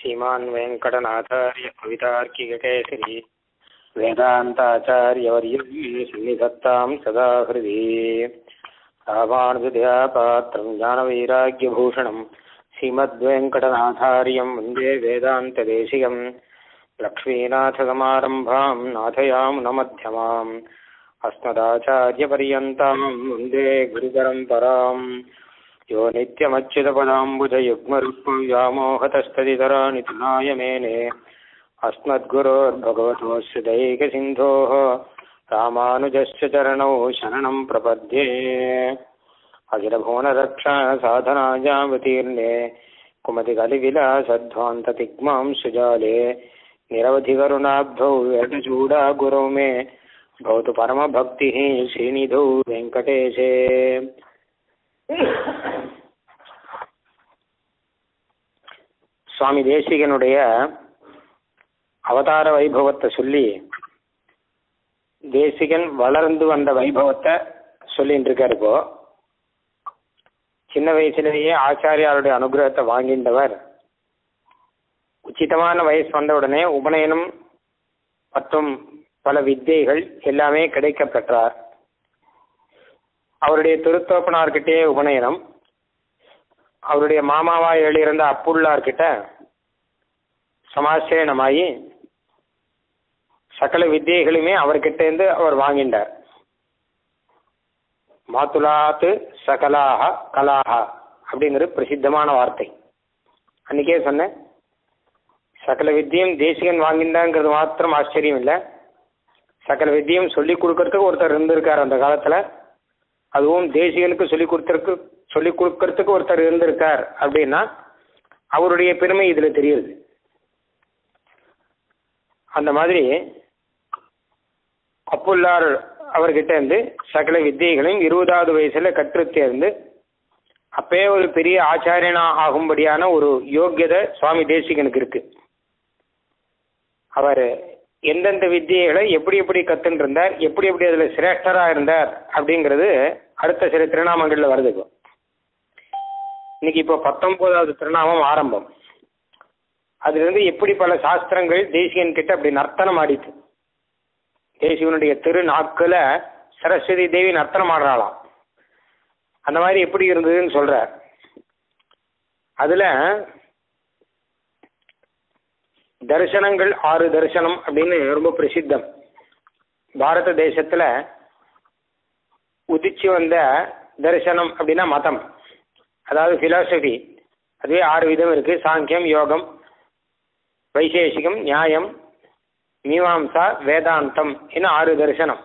श्रीमान् वेङ्कटनाथार्य कवितार्किककेसरी वेदान्ताचार्यवर्यं सन्निधत्तां सदा हृदि रामानुजदयापात्रं ज्ञानवैराग्यभूषणं श्रीमद्वेङ्कटनाथार्यं वन्दे वेदान्तदेशिकम् लक्ष्मीनाथसमारम्भां नाथयामुनमध्यमाम् अस्मदाचार्यपर्यन्तां वन्दे गुरुपरम्पराम् यो नित्यमच्युतपदाम्बुजयुग्मरुक्मव्यामोहतस्तदितराणि तुनाय मेने अस्मद्गुरोर्भगवतोऽस्य दैकसिन्धोः रामानुजस्य चरणौ शरणं प्रपद्ये अखिलभुवनरक्षा साधनायावतीर्णे कुमतिकलिविलासध्वान्ततिग्मां सुजाले निरवधिकरुणाब्धौ वेदचूडा गुरौ मे भवतु परमभक्तिः श्रीनिधौ वेङ्कटेशे சுவாமி தேசிகனுடைய அவதார வைபவத்தை சொல்லி தேசிகன் வளர்ந்து வந்த வைபவத்தை சொல்லிட்டு இருக்காரு இப்போ சின்ன வயசுலேயே ஆச்சாரியாருடைய அனுகிரகத்தை வாங்கின்றவர் உச்சிதமான வயசு வந்த உடனே உபநயனம் மற்றும் பல வித்தைகள் எல்லாமே கிடைக்க பெற்றார் அவருடைய திருத்தோப்பனார்கிட்டே உபநயனம் அவருடைய மாமாவா எழுதியிருந்த அப்புள்ளார்கிட்ட சமாசேனமாகி சகல வித்தியைகளுமே அவர்கிட்ட இருந்து அவர் வாங்கிண்டார் மாத்துலாத்து சகலாக கலாக அப்படிங்கிறது பிரசித்தமான வார்த்தை அன்னைக்கே சொன்னேன் சகல வித்தியம் தேசிகன் வாங்கிண்டாங்கிறது மாத்திரம் ஆச்சரியம் இல்லை சகல வித்தியம் சொல்லி கொடுக்கறதுக்கு ஒருத்தர் இருந்திருக்கார் அந்த காலத்துல அதுவும் தேசிகனுக்கு சொல்லி கொடுத்தருக்கு சொல்லி கொடுக்கறதுக்கு ஒருத்தர் இருந்திருக்கார் அப்படின்னா அவருடைய பெருமை இதுல தெரியுது அந்த மாதிரி அப்புல்லார் அவர்கிட்ட இருந்து சகல வித்தியைகளையும் இருபதாவது வயசுல கற்று தேர்ந்து அப்பயே ஒரு பெரிய ஆச்சாரியனா ஆகும்படியான ஒரு யோக்கியதை சுவாமி தேசிகனுக்கு இருக்கு அவர் எந்தெந்த வித்தியைகளை எப்படி எப்படி கத்துன்னு இருந்தார் எப்படி எப்படி அதுல சிரேஷ்டரா இருந்தார் அப்படிங்கிறது அடுத்த சில திருநாமங்கள்ல வருது இப்போ இன்னைக்கு இப்போ பத்தொன்பதாவது திருநாமம் ஆரம்பம் அதுல இருந்து எப்படி பல சாஸ்திரங்கள் தேசிகன் கிட்ட அப்படி நர்த்தனம் ஆடித்து தேசிகனுடைய திரு நாக்குல சரஸ்வதி தேவி நர்த்தனம் ஆடுறாளாம் அந்த மாதிரி எப்படி இருந்ததுன்னு சொல்றார் அதுல தரிசனங்கள் ஆறு தரிசனம் அப்படின்னு ரொம்ப பிரசித்தம் பாரத தேசத்துல உதிச்சு வந்த தரிசனம் அப்படின்னா மதம் அதாவது பிலாசபி அதுவே ஆறு விதம் இருக்கு சாங்கியம் யோகம் வைசேஷிகம் நியாயம் மீமாம்சா வேதாந்தம் இன்னும் ஆறு தரிசனம்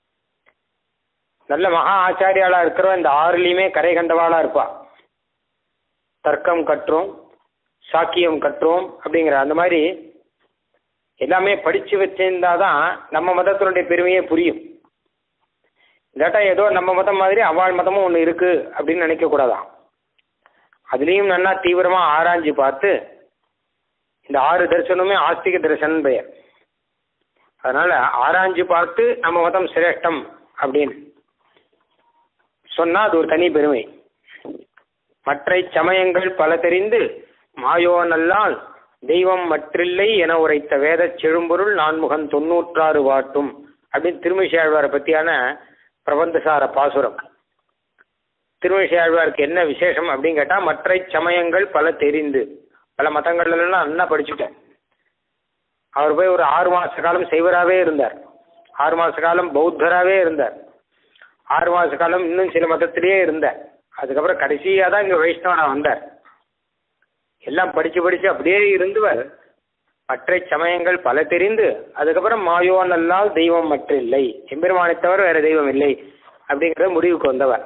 நல்ல மகா ஆச்சாரியாளா இருக்கிற இந்த ஆறுலையுமே கரை கண்டவாளா இருப்பா தர்க்கம் கற்றோம் சாக்கியம் கற்றோம் அப்படிங்கிற அந்த மாதிரி எல்லாமே படிச்சு வச்சிருந்தாதான் நம்ம மதத்தினுடைய பெருமையே புரியும் இல்லாட்டா ஏதோ நம்ம மதம் மாதிரி அவாள் மதமும் ஒன்று இருக்கு அப்படின்னு நினைக்க கூடாதான் அதுலேயும் நல்லா தீவிரமா ஆராய்ஞ்சு பார்த்து இந்த ஆறு தரிசனமே ஆஸ்திக தரிசனம் பெயர் அதனால ஆராய்ஞ்சு பார்த்து நம்ம மதம் சிரேஷ்டம் அப்படின்னு சொன்னா அது ஒரு தனி பெருமை மற்ற சமயங்கள் பல தெரிந்து மாயோ நல்லால் தெய்வம் மற்றில்லை என உரைத்த வேத செழும்பொருள் நான்முகன் தொன்னூற்றாறு வாட்டும் அப்படின்னு திருமிஷாழ்வாரை பற்றியான பிரபந்தசார பாசுரம் திருமிஷாழ்வாருக்கு என்ன விசேஷம் அப்படின்னு கேட்டால் மற்ற சமயங்கள் பல தெரிந்து பல மதங்கள்லாம் நல்லா படிச்சுட்டேன் அவர் போய் ஒரு ஆறு மாச காலம் செய்வராகவே இருந்தார் ஆறு மாச காலம் பௌத்தராகவே இருந்தார் ஆறு மாச காலம் இன்னும் சில மதத்திலேயே இருந்தார் அதுக்கப்புறம் கடைசியாக தான் இங்கே வைஷ்ணவனா வந்தார் எல்லாம் படித்து படித்து அப்படியே இருந்துவர் மற்ற சமயங்கள் பல தெரிந்து அதுக்கப்புறம் மாயோ நல்லால் தெய்வம் மற்ற இல்லை எம்பெருமானை தவிர வேற தெய்வம் இல்லை அப்படிங்கிற முடிவுக்கு வந்தவர்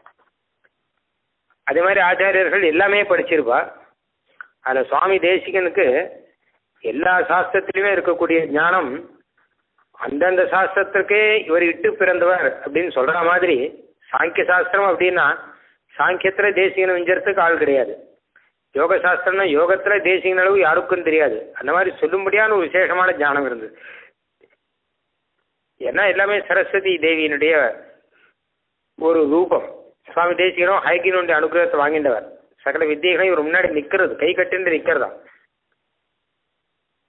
அதே மாதிரி ஆச்சாரியர்கள் எல்லாமே படிச்சிருப்பா அதில் சுவாமி தேசிகனுக்கு எல்லா சாஸ்திரத்திலுமே இருக்கக்கூடிய ஞானம் அந்தந்த சாஸ்திரத்திற்கே இவர் இட்டு பிறந்தவர் அப்படின்னு சொல்ற மாதிரி சாங்கிய சாஸ்திரம் அப்படின்னா சாங்கியத்துல தேசிகன் விஞ்சறதுக்கு ஆள் கிடையாது யோக சாஸ்திரம்னா யோகத்துல தேசிகன் அளவு யாருக்கும் தெரியாது அந்த மாதிரி சொல்லும்படியான ஒரு விசேஷமான ஞானம் இருந்தது ஏன்னா எல்லாமே சரஸ்வதி தேவியினுடைய ஒரு ரூபம் சுவாமி தேசிகனும் ஹைகினுடைய அனுகிரகத்தை வாங்கின்றவர் சகல வித்தியைகளையும் இவர் முன்னாடி நிற்கிறது கை கட்டின்று நிற்கிறதா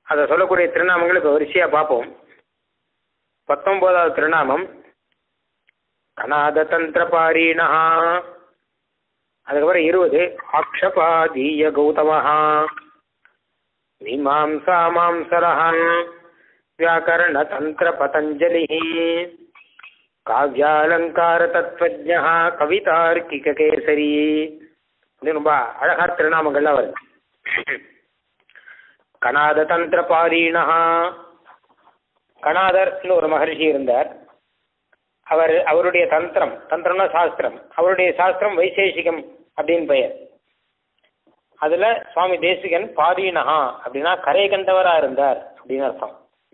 அதை சொல்லக்கூடிய திருநாமங்களை இப்போ வரிசையாக பார்ப்போம் பத்தொன்பதாவது திருநாமம் கனாத தந்திர பாரீணா அதுக்கப்புறம் இருபது ஆக்ஷபாதீய கௌதமஹா மீமாம்சா மாம்சரஹா வியாக்கரண தந்திர பதஞ்சலி காவியாலங்கார தத்வஜா கவிதார்க்கிக கேசரி அப்படின்னு ரொம்ப அழகா திருநாமங்கள்லாம் வருது கனாத தந்திர பாரீணா கணாதர்னு ஒரு மகர்ஷி இருந்தார் அவர் அவருடைய தந்திரம் தந்திரம்னா சாஸ்திரம் அவருடைய சாஸ்திரம் வைசேஷிகம் அப்படின்னு பெயர் அதுல சுவாமி தேசிகன் பாரீணஹா அப்படின்னா கரை கண்டவரா இருந்தார் அப்படின்னு அர்த்தம்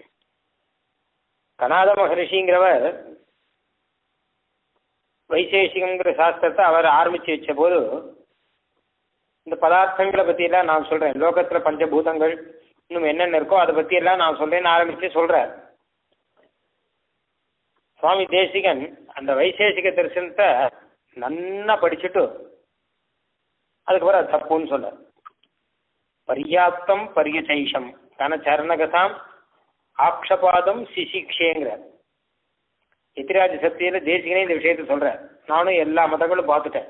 கனாத மகரிஷிங்கிறவர் வைசேஷிகங்கிற சாஸ்திரத்தை அவர் ஆரம்பிச்சு வச்ச போது இந்த பதார்த்தங்களை பத்தி எல்லாம் நான் சொல்றேன் லோகத்துல பஞ்சபூதங்கள் இன்னும் என்னென்ன இருக்கோ அதை பத்தி எல்லாம் நான் சொல்றேன்னு ஆரம்பிச்சு சொல்றார் சுவாமி தேசிகன் அந்த வைசேஷிக தரிசனத்தை நன்னா படிச்சுட்டு அதுக்கப்புறம் அது தப்புன்னு சொன்னார் பர்யாப்தம் பரியசைஷம் தன சரணகதாம் ஆக்ஷபாதம் சிசிக்ஷேங்கிறார் எத்திராஜ சக்தியில தேசிகனே இந்த விஷயத்த சொல்றார் நானும் எல்லா மதங்களும் பார்த்துட்டேன்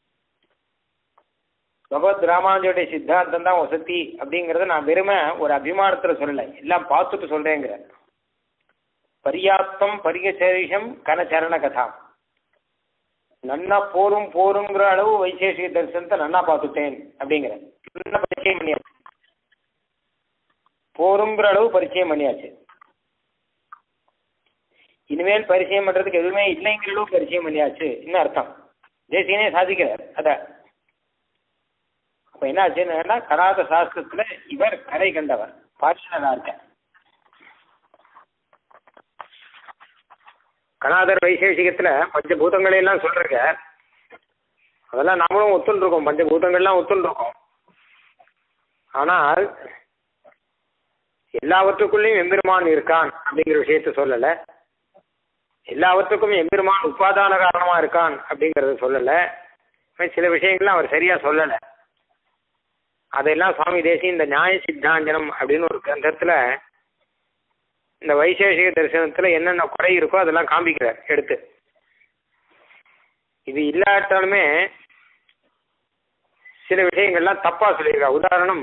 பகவத் ராமானுஜருடைய சித்தாந்தம் தான் வசதி அப்படிங்கறத நான் வெறுமை ஒரு அபிமானத்துல சொல்லல எல்லாம் பார்த்துட்டு சொல்றேங்கிற பர்யாப்தம் பரியசேஷம் கனச்சரண கதாம் நன்னா போரும் போருங்கிற அளவு வைசேஷிக தரிசனத்தை நன்னா பார்த்துட்டேன் அப்படிங்கிற நன்னா பரிச்சயம் பண்ணியாச்சு போருங்கிற அளவு பரிச்சயம் பண்ணியாச்சு இனிமேல் பரிச்சயம் பண்றதுக்கு எதுவுமே இல்லைங்கிற அளவு பரிச்சயம் பண்ணியாச்சு இன்னும் அர்த்தம் தேசியனே சாதிக்கிறார் அத அப்ப என்ன ஆச்சுன்னா கராத சாஸ்திரத்துல இவர் கரை கண்டவர் பாஷனரா இருக்க கணாதர் வைசேஷிகத்துல பஞ்சபூதங்களை எல்லாம் சொல்றங்க அதெல்லாம் நாமளும் ஒத்துன்னு இருக்கோம் பஞ்சபூதங்கள்லாம் ஒத்துன்னு இருக்கோம் ஆனால் எல்லாவற்றுக்குள்ளேயும் எம்பெருமான் இருக்கான் அப்படிங்கிற விஷயத்த சொல்லல எல்லாவற்றுக்கும் எம்பெருமான் உபாதான காரணமா இருக்கான் அப்படிங்கறத சொல்லல சில விஷயங்கள்லாம் அவர் சரியா சொல்லல அதெல்லாம் சுவாமி தேசி இந்த நியாய சித்தாஞ்சனம் அப்படின்னு ஒரு கிரந்தத்துல இந்த வைசேஷிக தரிசனத்துல என்னென்ன குறை இருக்கோ அதெல்லாம் காண்பிக்கிறார் எடுத்து இது இல்லாட்டாலுமே சில விஷயங்கள்லாம் தப்பா சொல்லியிருக்கா உதாரணம்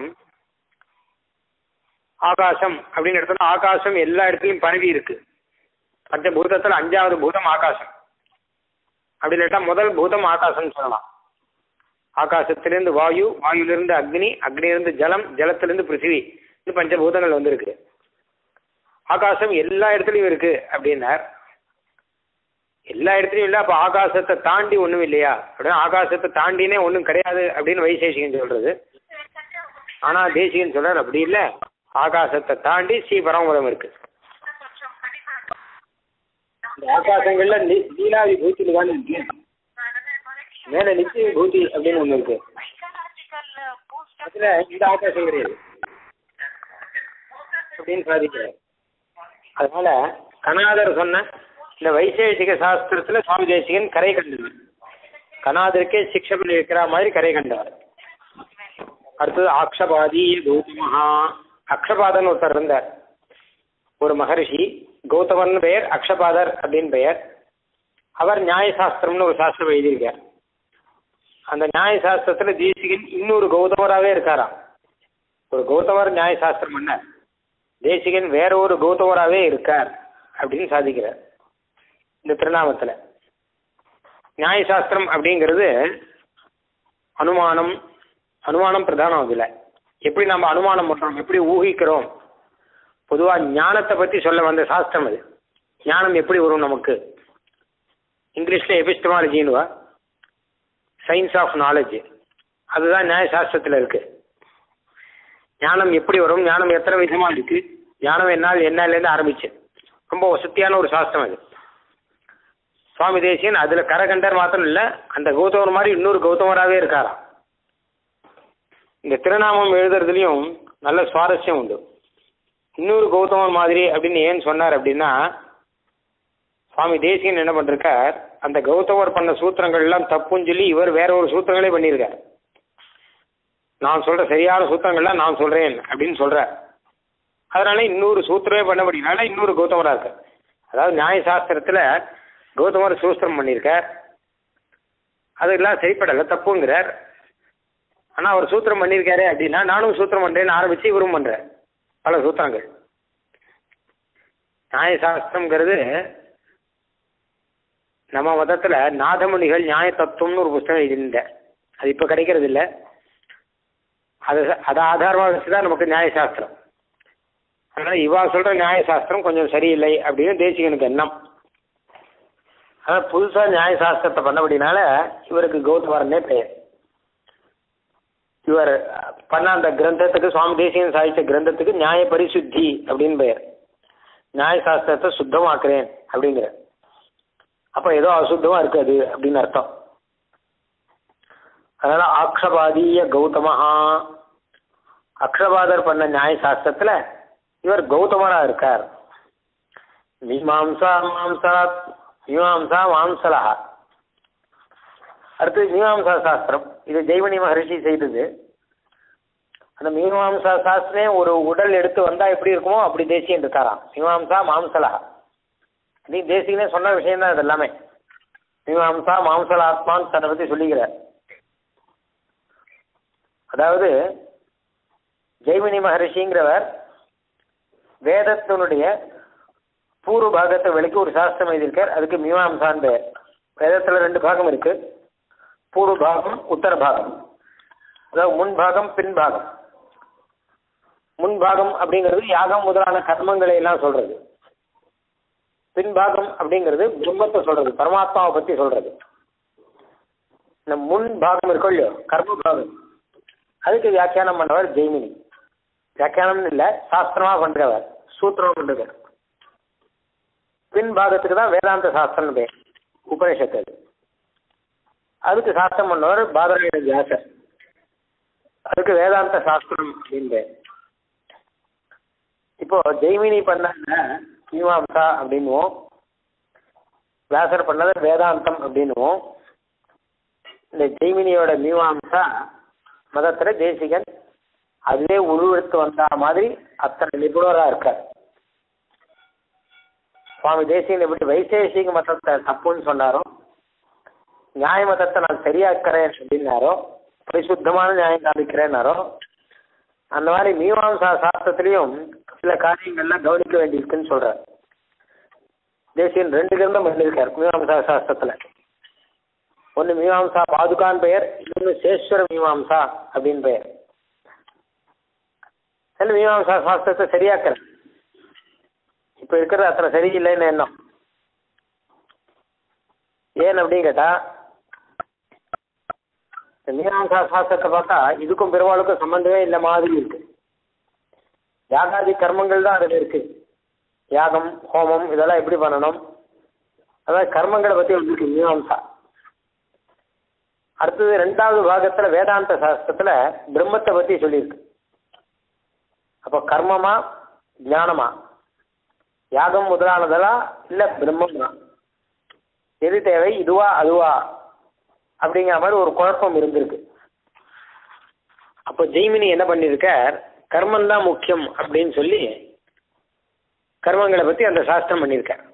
ஆகாசம் அப்படின்னு எடுத்தோம்னா ஆகாசம் எல்லா இடத்துலையும் பரவி இருக்கு பஞ்சபூதத்துல அஞ்சாவது பூதம் ஆகாசம் அப்படி இல்லாட்டா முதல் பூதம் ஆகாசம்னு சொல்லலாம் ஆகாசத்திலிருந்து வாயு வாயுலிருந்து அக்னி அக்னியிலிருந்து ஜலம் ஜலத்திலிருந்து பிருத்திவி இந்த பஞ்சபூதங்கள் வந்திருக்கு ஆகாசம் எல்லா இடத்துலையும் இருக்கு அப்படின்னார் எல்லா இடத்துலையும் இல்லை அப்போ ஆகாசத்தை தாண்டி ஒன்றும் இல்லையா அப்படின்னா ஆகாசத்தை தாண்டினே ஒன்றும் கிடையாது அப்படின்னு வைசேஷிகன் சொல்றது ஆனால் தேசிகன் சொல்றார் அப்படி இல்லை ஆகாசத்தை தாண்டி ஸ்ரீ பரமபதம் இருக்கு இந்த ஆகாசங்கள்ல லீலாதி பூத்தியில் தான் இருக்கு மேல நித்திய பூதி அப்படின்னு ஒண்ணு இருக்கு அதுல இந்த ஆகாசம் கிடையாது அப்படின்னு சாதிக்கிறார் அதனால கனாதர் சொன்ன இந்த வைசேஷிக சாஸ்திரத்துல சுவாமி தேசிகன் கரை கண்டவர் கனாதருக்கே சிக்ஷை பண்ணி வைக்கிற மாதிரி கரை கண்டவர் அடுத்தது ஆக்ஷபாதி கௌதமஹா அக்ஷபாதன் ஒருத்தர் இருந்தார் ஒரு மகரிஷி கௌதமன் பெயர் அக்ஷபாதர் அப்படின்னு பெயர் அவர் நியாயசாஸ்திரம்னு ஒரு சாஸ்திரம் எழுதியிருக்கார் அந்த நியாயசாஸ்திரத்துல தேசிகன் இன்னொரு கௌதமராகவே இருக்காராம் ஒரு கௌதமர் நியாயசாஸ்திரம் பண்ணார் தேசிகன் வேற ஒரு கௌதமராகவே இருக்கார் அப்படின்னு சாதிக்கிறார் இந்த திருநாமத்துல நியாயசாஸ்திரம் அப்படிங்கிறது அனுமானம் அனுமானம் பிரதானம் அதில் எப்படி நம்ம அனுமானம் பண்றோம் எப்படி ஊகிக்கிறோம் பொதுவா ஞானத்தை பத்தி சொல்ல வந்த சாஸ்திரம் அது ஞானம் எப்படி வரும் நமக்கு இங்கிலீஷ்ல எபிஸ்டமாலஜின்னுவா சயின்ஸ் ஆஃப் நாலேஜ் அதுதான் நியாயசாஸ்திரத்தில் இருக்கு ஞானம் எப்படி வரும் ஞானம் எத்தனை விதமா இருக்கு ஞானம் என்னால் என்னலேருந்து ஆரம்பிச்சு ரொம்ப வசதியான ஒரு சாஸ்திரம் அது சுவாமி தேசியன் அதுல கரகண்டர் மாத்திரம் இல்ல அந்த கௌதமர் மாதிரி இன்னொரு கௌதமராகவே இருக்காராம் இந்த திருநாமம் எழுதுறதுலயும் நல்ல சுவாரஸ்யம் உண்டு இன்னொரு கௌதமர் மாதிரி அப்படின்னு ஏன் சொன்னார் அப்படின்னா சுவாமி தேசியன் என்ன பண்ணிருக்கார் அந்த கௌதமர் பண்ண சூத்திரங்கள் எல்லாம் தப்புன்னு சொல்லி இவர் வேற ஒரு சூத்திரங்களே பண்ணியிருக்கார் நான் சொல்ற சரியான சூத்திரங்கள்லாம் நான் சொல்றேன் அப்படின்னு சொல்றார் அதனால இன்னொரு சூத்திரமே பண்ண முடியனால இன்னொரு கௌதமரா இருக்கார் அதாவது நியாயசாஸ்திரத்துல கௌதமர் சூஸ்திரம் பண்ணியிருக்கார் அதெல்லாம் சரிப்படலை தப்புங்கிறார் ஆனா அவர் சூத்திரம் பண்ணியிருக்காரு அப்படின்னா நானும் சூத்திரம் பண்றேன்னு ஆரம்பிச்சு இவரும் பண்றார் பல சூத்திரங்கள் நியாயசாஸ்திரம்ங்கிறது நம்ம மதத்துல நாதமுனிகள் நியாய தத்துவம்னு ஒரு புஸ்தகம் எழுதியிருந்தேன் அது இப்ப கிடைக்கிறது இல்ல அது அதை ஆதாரமா வச்சுதான் நமக்கு நியாயசாஸ்திரம் அதனால இவா சொல்ற நியாயசாஸ்திரம் கொஞ்சம் சரியில்லை அப்படின்னு தேசிகனுக்கு எண்ணம் ஆனா புதுசா நியாயசாஸ்திரத்தை பண்ணபடினால இவருக்கு கௌதமரனே பெயர் இவர் பண்ண அந்த கிரந்தத்துக்கு சுவாமி தேசிகன் சாதித்த கிரந்தத்துக்கு நியாய பரிசுத்தி அப்படின்னு பெயர் நியாயசாஸ்திரத்தை சுத்தமாக்குறேன் அப்படிங்கிற அப்ப ஏதோ அசுத்தமா இருக்காது அப்படின்னு அர்த்தம் அதனால ஆக்ஷபாதீய கௌதமஹா அக்ஷபாதர் பண்ண நியாயசாஸ்திரத்துல இவர் கௌதமரா இருக்கார் மீமாம்சா மாம்சா மீமாம்சா மாம்சலா அடுத்து மீமாம்சா சாஸ்திரம் இது ஜெய்வனி மகரிஷி செய்தது அந்த மீமாம்சா சாஸ்திரமே ஒரு உடல் எடுத்து வந்தா எப்படி இருக்குமோ அப்படி தேசியம் இருக்காராம் மீமாம்சா மாம்சலா நீ தேசிகனே சொன்ன விஷயம் தான் இது எல்லாமே மீமாம்சா மாம்சல ஆத்மான்னு தன்னை பத்தி சொல்லிக்கிறார் அதாவது ஜெய்மினி மகரிஷிங்கிறவர் வேதத்தினுடைய பூர்வ பாகத்தை விளக்கி ஒரு சாஸ்திரம் எழுதியிருக்கார் அதுக்கு மீமாம்சான் பெயர் வேதத்துல ரெண்டு பாகம் இருக்கு பூர்வ பாகம் உத்தர பாகம் அதாவது முன் பாகம் பின் பாகம் முன் பாகம் அப்படிங்கிறது யாகம் முதலான கர்மங்களை எல்லாம் சொல்றது பின்பாகம் அப்படிங்கிறது பிரம்மத்தை சொல்றது பரமாத்மாவை பத்தி சொல்றது இந்த முன் பாகம் இருக்கும் இல்லையோ கர்ம பாகம் அதுக்கு வியாக்கியானம் பண்ணவர் ஜெய்மினி வியாக்கியானம் இல்ல சாஸ்திரமா பண்றவர் சூத்திரமா பண்றவர் பின் பாகத்துக்கு தான் வேதாந்த சாஸ்திரம் பேர் உபனிஷத்து அது அதுக்கு சாஸ்திரம் பண்ணவர் பாதராயண வியாசர் அதுக்கு வேதாந்த சாஸ்திரம் அப்படின்னு பேர் இப்போ ஜெய்மினி பண்ண மீமாம்சா அப்படின்னுவோம் வியாசர் பண்ணதை வேதாந்தம் அப்படின்னுவோம் இந்த ஜெய்மினியோட மீமாம்சா மதத்துல தேசிகன் அதுவே உருவெடுத்து வந்தா மாதிரி அத்தனை நிபுணரா இருக்கார் சுவாமி தேசிகன் எப்படி வைசேஷிக மதத்தை தப்புன்னு சொன்னாரோ நியாய மதத்தை நான் சரியாக்கிறேன் அப்படின்னாரோ பரிசுத்தமான நியாயம் காமிக்கிறேன்னாரோ அந்த மாதிரி மீமாம்சா சாஸ்திரத்திலையும் சில காரியங்கள்லாம் கவனிக்க வேண்டியிருக்குன்னு சொல்றார் தேசியன் ரெண்டு கிரந்தம் பண்ணியிருக்கார் மீமாம்சா சாஸ்திரத்துல ஒன்று மீமாம்சா பாதுகான் பெயர் இன்னொன்று சேஸ்வர மீமாம்சா அப்படின்னு பெயர் சில மீமாம்சா சாஸ்திரத்தை சரியாக்கிறேன் இப்போ இருக்கிறது அத்தனை சரியில்லைன்னு எண்ணம் ஏன் அப்படின்னு கேட்டா இந்த மீமாம்சா சாஸ்திரத்தை பார்த்தா இதுக்கும் பெருமாளுக்கும் சம்பந்தமே இல்லை மாதிரி இருக்கு யாகாதி கர்மங்கள் தான் அதில் இருக்கு யாகம் ஹோமம் இதெல்லாம் எப்படி பண்ணணும் அதாவது கர்மங்களை பத்தி வந்திருக்கு மீமாம்சா அடுத்தது ரெண்டாவது பாகத்துல வேதாந்த சாஸ்திரத்துல பிரம்மத்தை பத்தி சொல்லியிருக்கு அப்போ கர்மமா ஞானமா யாகம் முதலானதெல்லாம் இல்ல பிரம்மம் தான் எது தேவை இதுவா அதுவா அப்படிங்கிற மாதிரி ஒரு குழப்பம் இருந்திருக்கு அப்போ ஜெய்மினி என்ன பண்ணியிருக்கார் கர்மம் தான் முக்கியம் அப்படின்னு சொல்லி கர்மங்களை பத்தி அந்த சாஸ்திரம் பண்ணியிருக்கார்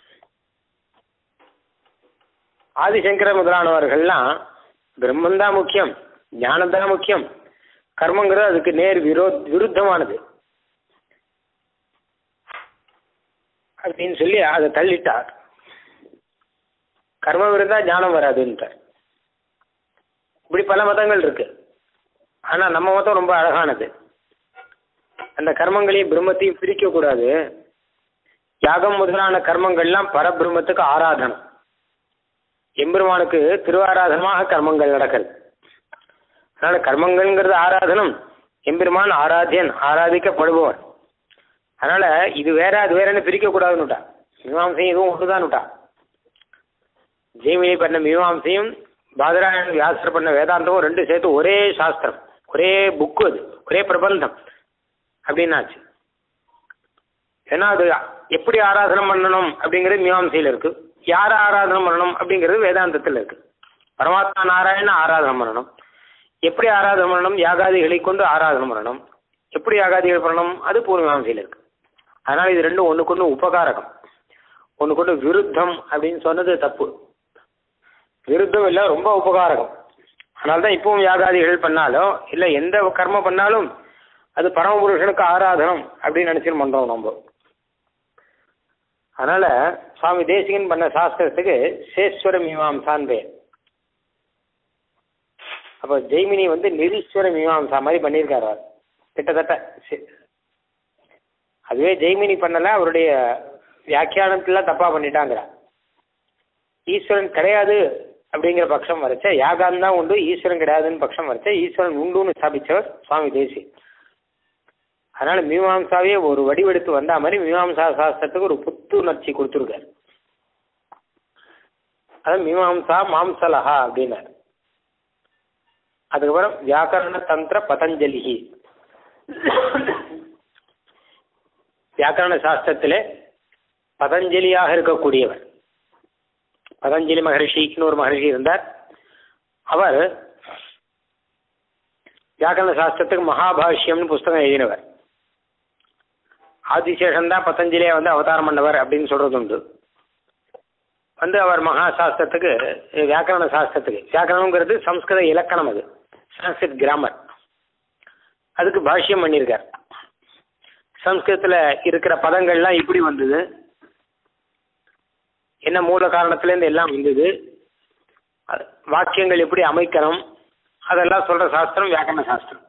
ஆதிசங்கர முதலானவர்கள்லாம் பிரம்மம் தான் முக்கியம் ஞானம் தான் முக்கியம் கர்மங்கிறது அதுக்கு நேர் விரோ விருத்தமானது அப்படின்னு சொல்லி அதை தள்ளிட்டார் கர்மம் இருந்தா ஞானம் வராதுன்ட்டார் இப்படி பல மதங்கள் இருக்கு ஆனா நம்ம மதம் ரொம்ப அழகானது அந்த கர்மங்களையும் பிரம்மத்தையும் பிரிக்க கூடாது யாகம் முதலான கர்மங்கள்லாம் பரபிரம்மத்துக்கு ஆராதனம் எம்பெருமானுக்கு திருவாராதனமாக கர்மங்கள் நடக்கிறது அதனால கர்மங்கள்ங்கிறது ஆராதனம் எம்பெருமான் ஆராத்தியன் ஆராதிக்கப்படுபவன் அதனால இது வேற அது வேறன்னு பிரிக்க கூடாதுன்னுட்டா மீமாம்சையும் இதுவும் ஒன்றுதான்னுட்டா ஜெய்மினி பண்ண மீமாம்சையும் பாதராயணன் வியாசர் பண்ண வேதாந்தமும் ரெண்டு சேர்த்து ஒரே சாஸ்திரம் ஒரே புக்கு அது ஒரே பிரபந்தம் அப்படின்னாச்சு ஏன்னா அது எப்படி ஆராதனம் பண்ணணும் அப்படிங்கிறது மீமாம்சையில் இருக்கு யாரை ஆராதனம் பண்ணணும் அப்படிங்கிறது வேதாந்தத்தில் இருக்கு பரமாத்மா நாராயண ஆராதனம் பண்ணணும் எப்படி ஆராதனம் பண்ணணும் யாகாதிகளை கொண்டு ஆராதனம் பண்ணணும் எப்படி யாகாதிகள் பண்ணணும் அது பூர்வமீமாசையில் இருக்கு அதனால இது ரெண்டும் ஒண்ணுக்கு ஒன்று உபகாரகம் ஒண்ணுக்கு ஒன்று விருத்தம் அப்படின்னு சொன்னது தப்பு விருத்தம் இல்லை ரொம்ப உபகாரகம் அதனால தான் இப்பவும் யாகாதிகள் பண்ணாலும் இல்லை எந்த கர்மம் பண்ணாலும் அது பரமபுருஷனுக்கு ஆராதனம் அப்படின்னு நினைச்சுன்னு பண்றோம் நம்ம அதனால சுவாமி தேசிகன் பண்ண சாஸ்திரத்துக்கு சேஸ்வர மீமாம்சான் பேர் அப்போ ஜெய்மினி வந்து நிரீஸ்வர மீமாம்சா மாதிரி பண்ணியிருக்காரு அவர் கிட்டத்தட்ட சி- அதுவே ஜெய்மினி பண்ணல அவருடைய வியாக்கியானத்துல தப்பா பண்ணிட்டாங்கிற ஈஸ்வரன் கிடையாது அப்படிங்கிற பட்சம் வரைச்ச யாகான் தான் உண்டு ஈஸ்வரன் கிடையாதுன்னு பட்சம் வரைச்ச ஈஸ்வரன் உண்டுன்னு ஸ்தாபிச்சவர் சுவாமி தேசி அதனால மீமாம்சாவே ஒரு வடிவெடுத்து வந்தா மாதிரி மீமாம்சா சாஸ்திரத்துக்கு ஒரு புத்துணர்ச்சி கொடுத்துருக்காரு அதான் மீமாம்சா மாம்சலஹா அப்படின்னாரு அதுக்கப்புறம் வியாக்கரண தந்திர பதஞ்சலி வியாக்கரண சாஸ்திரத்திலே பதஞ்சலியாக இருக்கக்கூடியவர் பதஞ்சலி மகரிஷி இன்னொரு மகரிஷி இருந்தார் அவர் வியாக்கரண சாஸ்திரத்துக்கு மகாபாஷ்யம்னு புஸ்தகம் எழுதினவர் ஆதிசேஷன் தான் பதஞ்சலியை வந்து அவதாரம் பண்ணவர் அப்படின்னு சொல்றது உண்டு வந்து அவர் மகா சாஸ்திரத்துக்கு வியாக்கரண சாஸ்திரத்துக்கு வியாக்கரணம்ங்கிறது சம்ஸ்கிருத இலக்கணம் அது சான்ஸ்கிரிட் கிராமர் அதுக்கு பாஷ்யம் பண்ணியிருக்கார் சம்ஸ்கிருதத்தில் இருக்கிற பதங்கள்லாம் எப்படி வந்தது என்ன மூல காரணத்துலேருந்து எல்லாம் வந்தது அது வாக்கியங்கள் எப்படி அமைக்கணும் அதெல்லாம் சொல்ற சாஸ்திரம் வியாக்கரண சாஸ்திரம்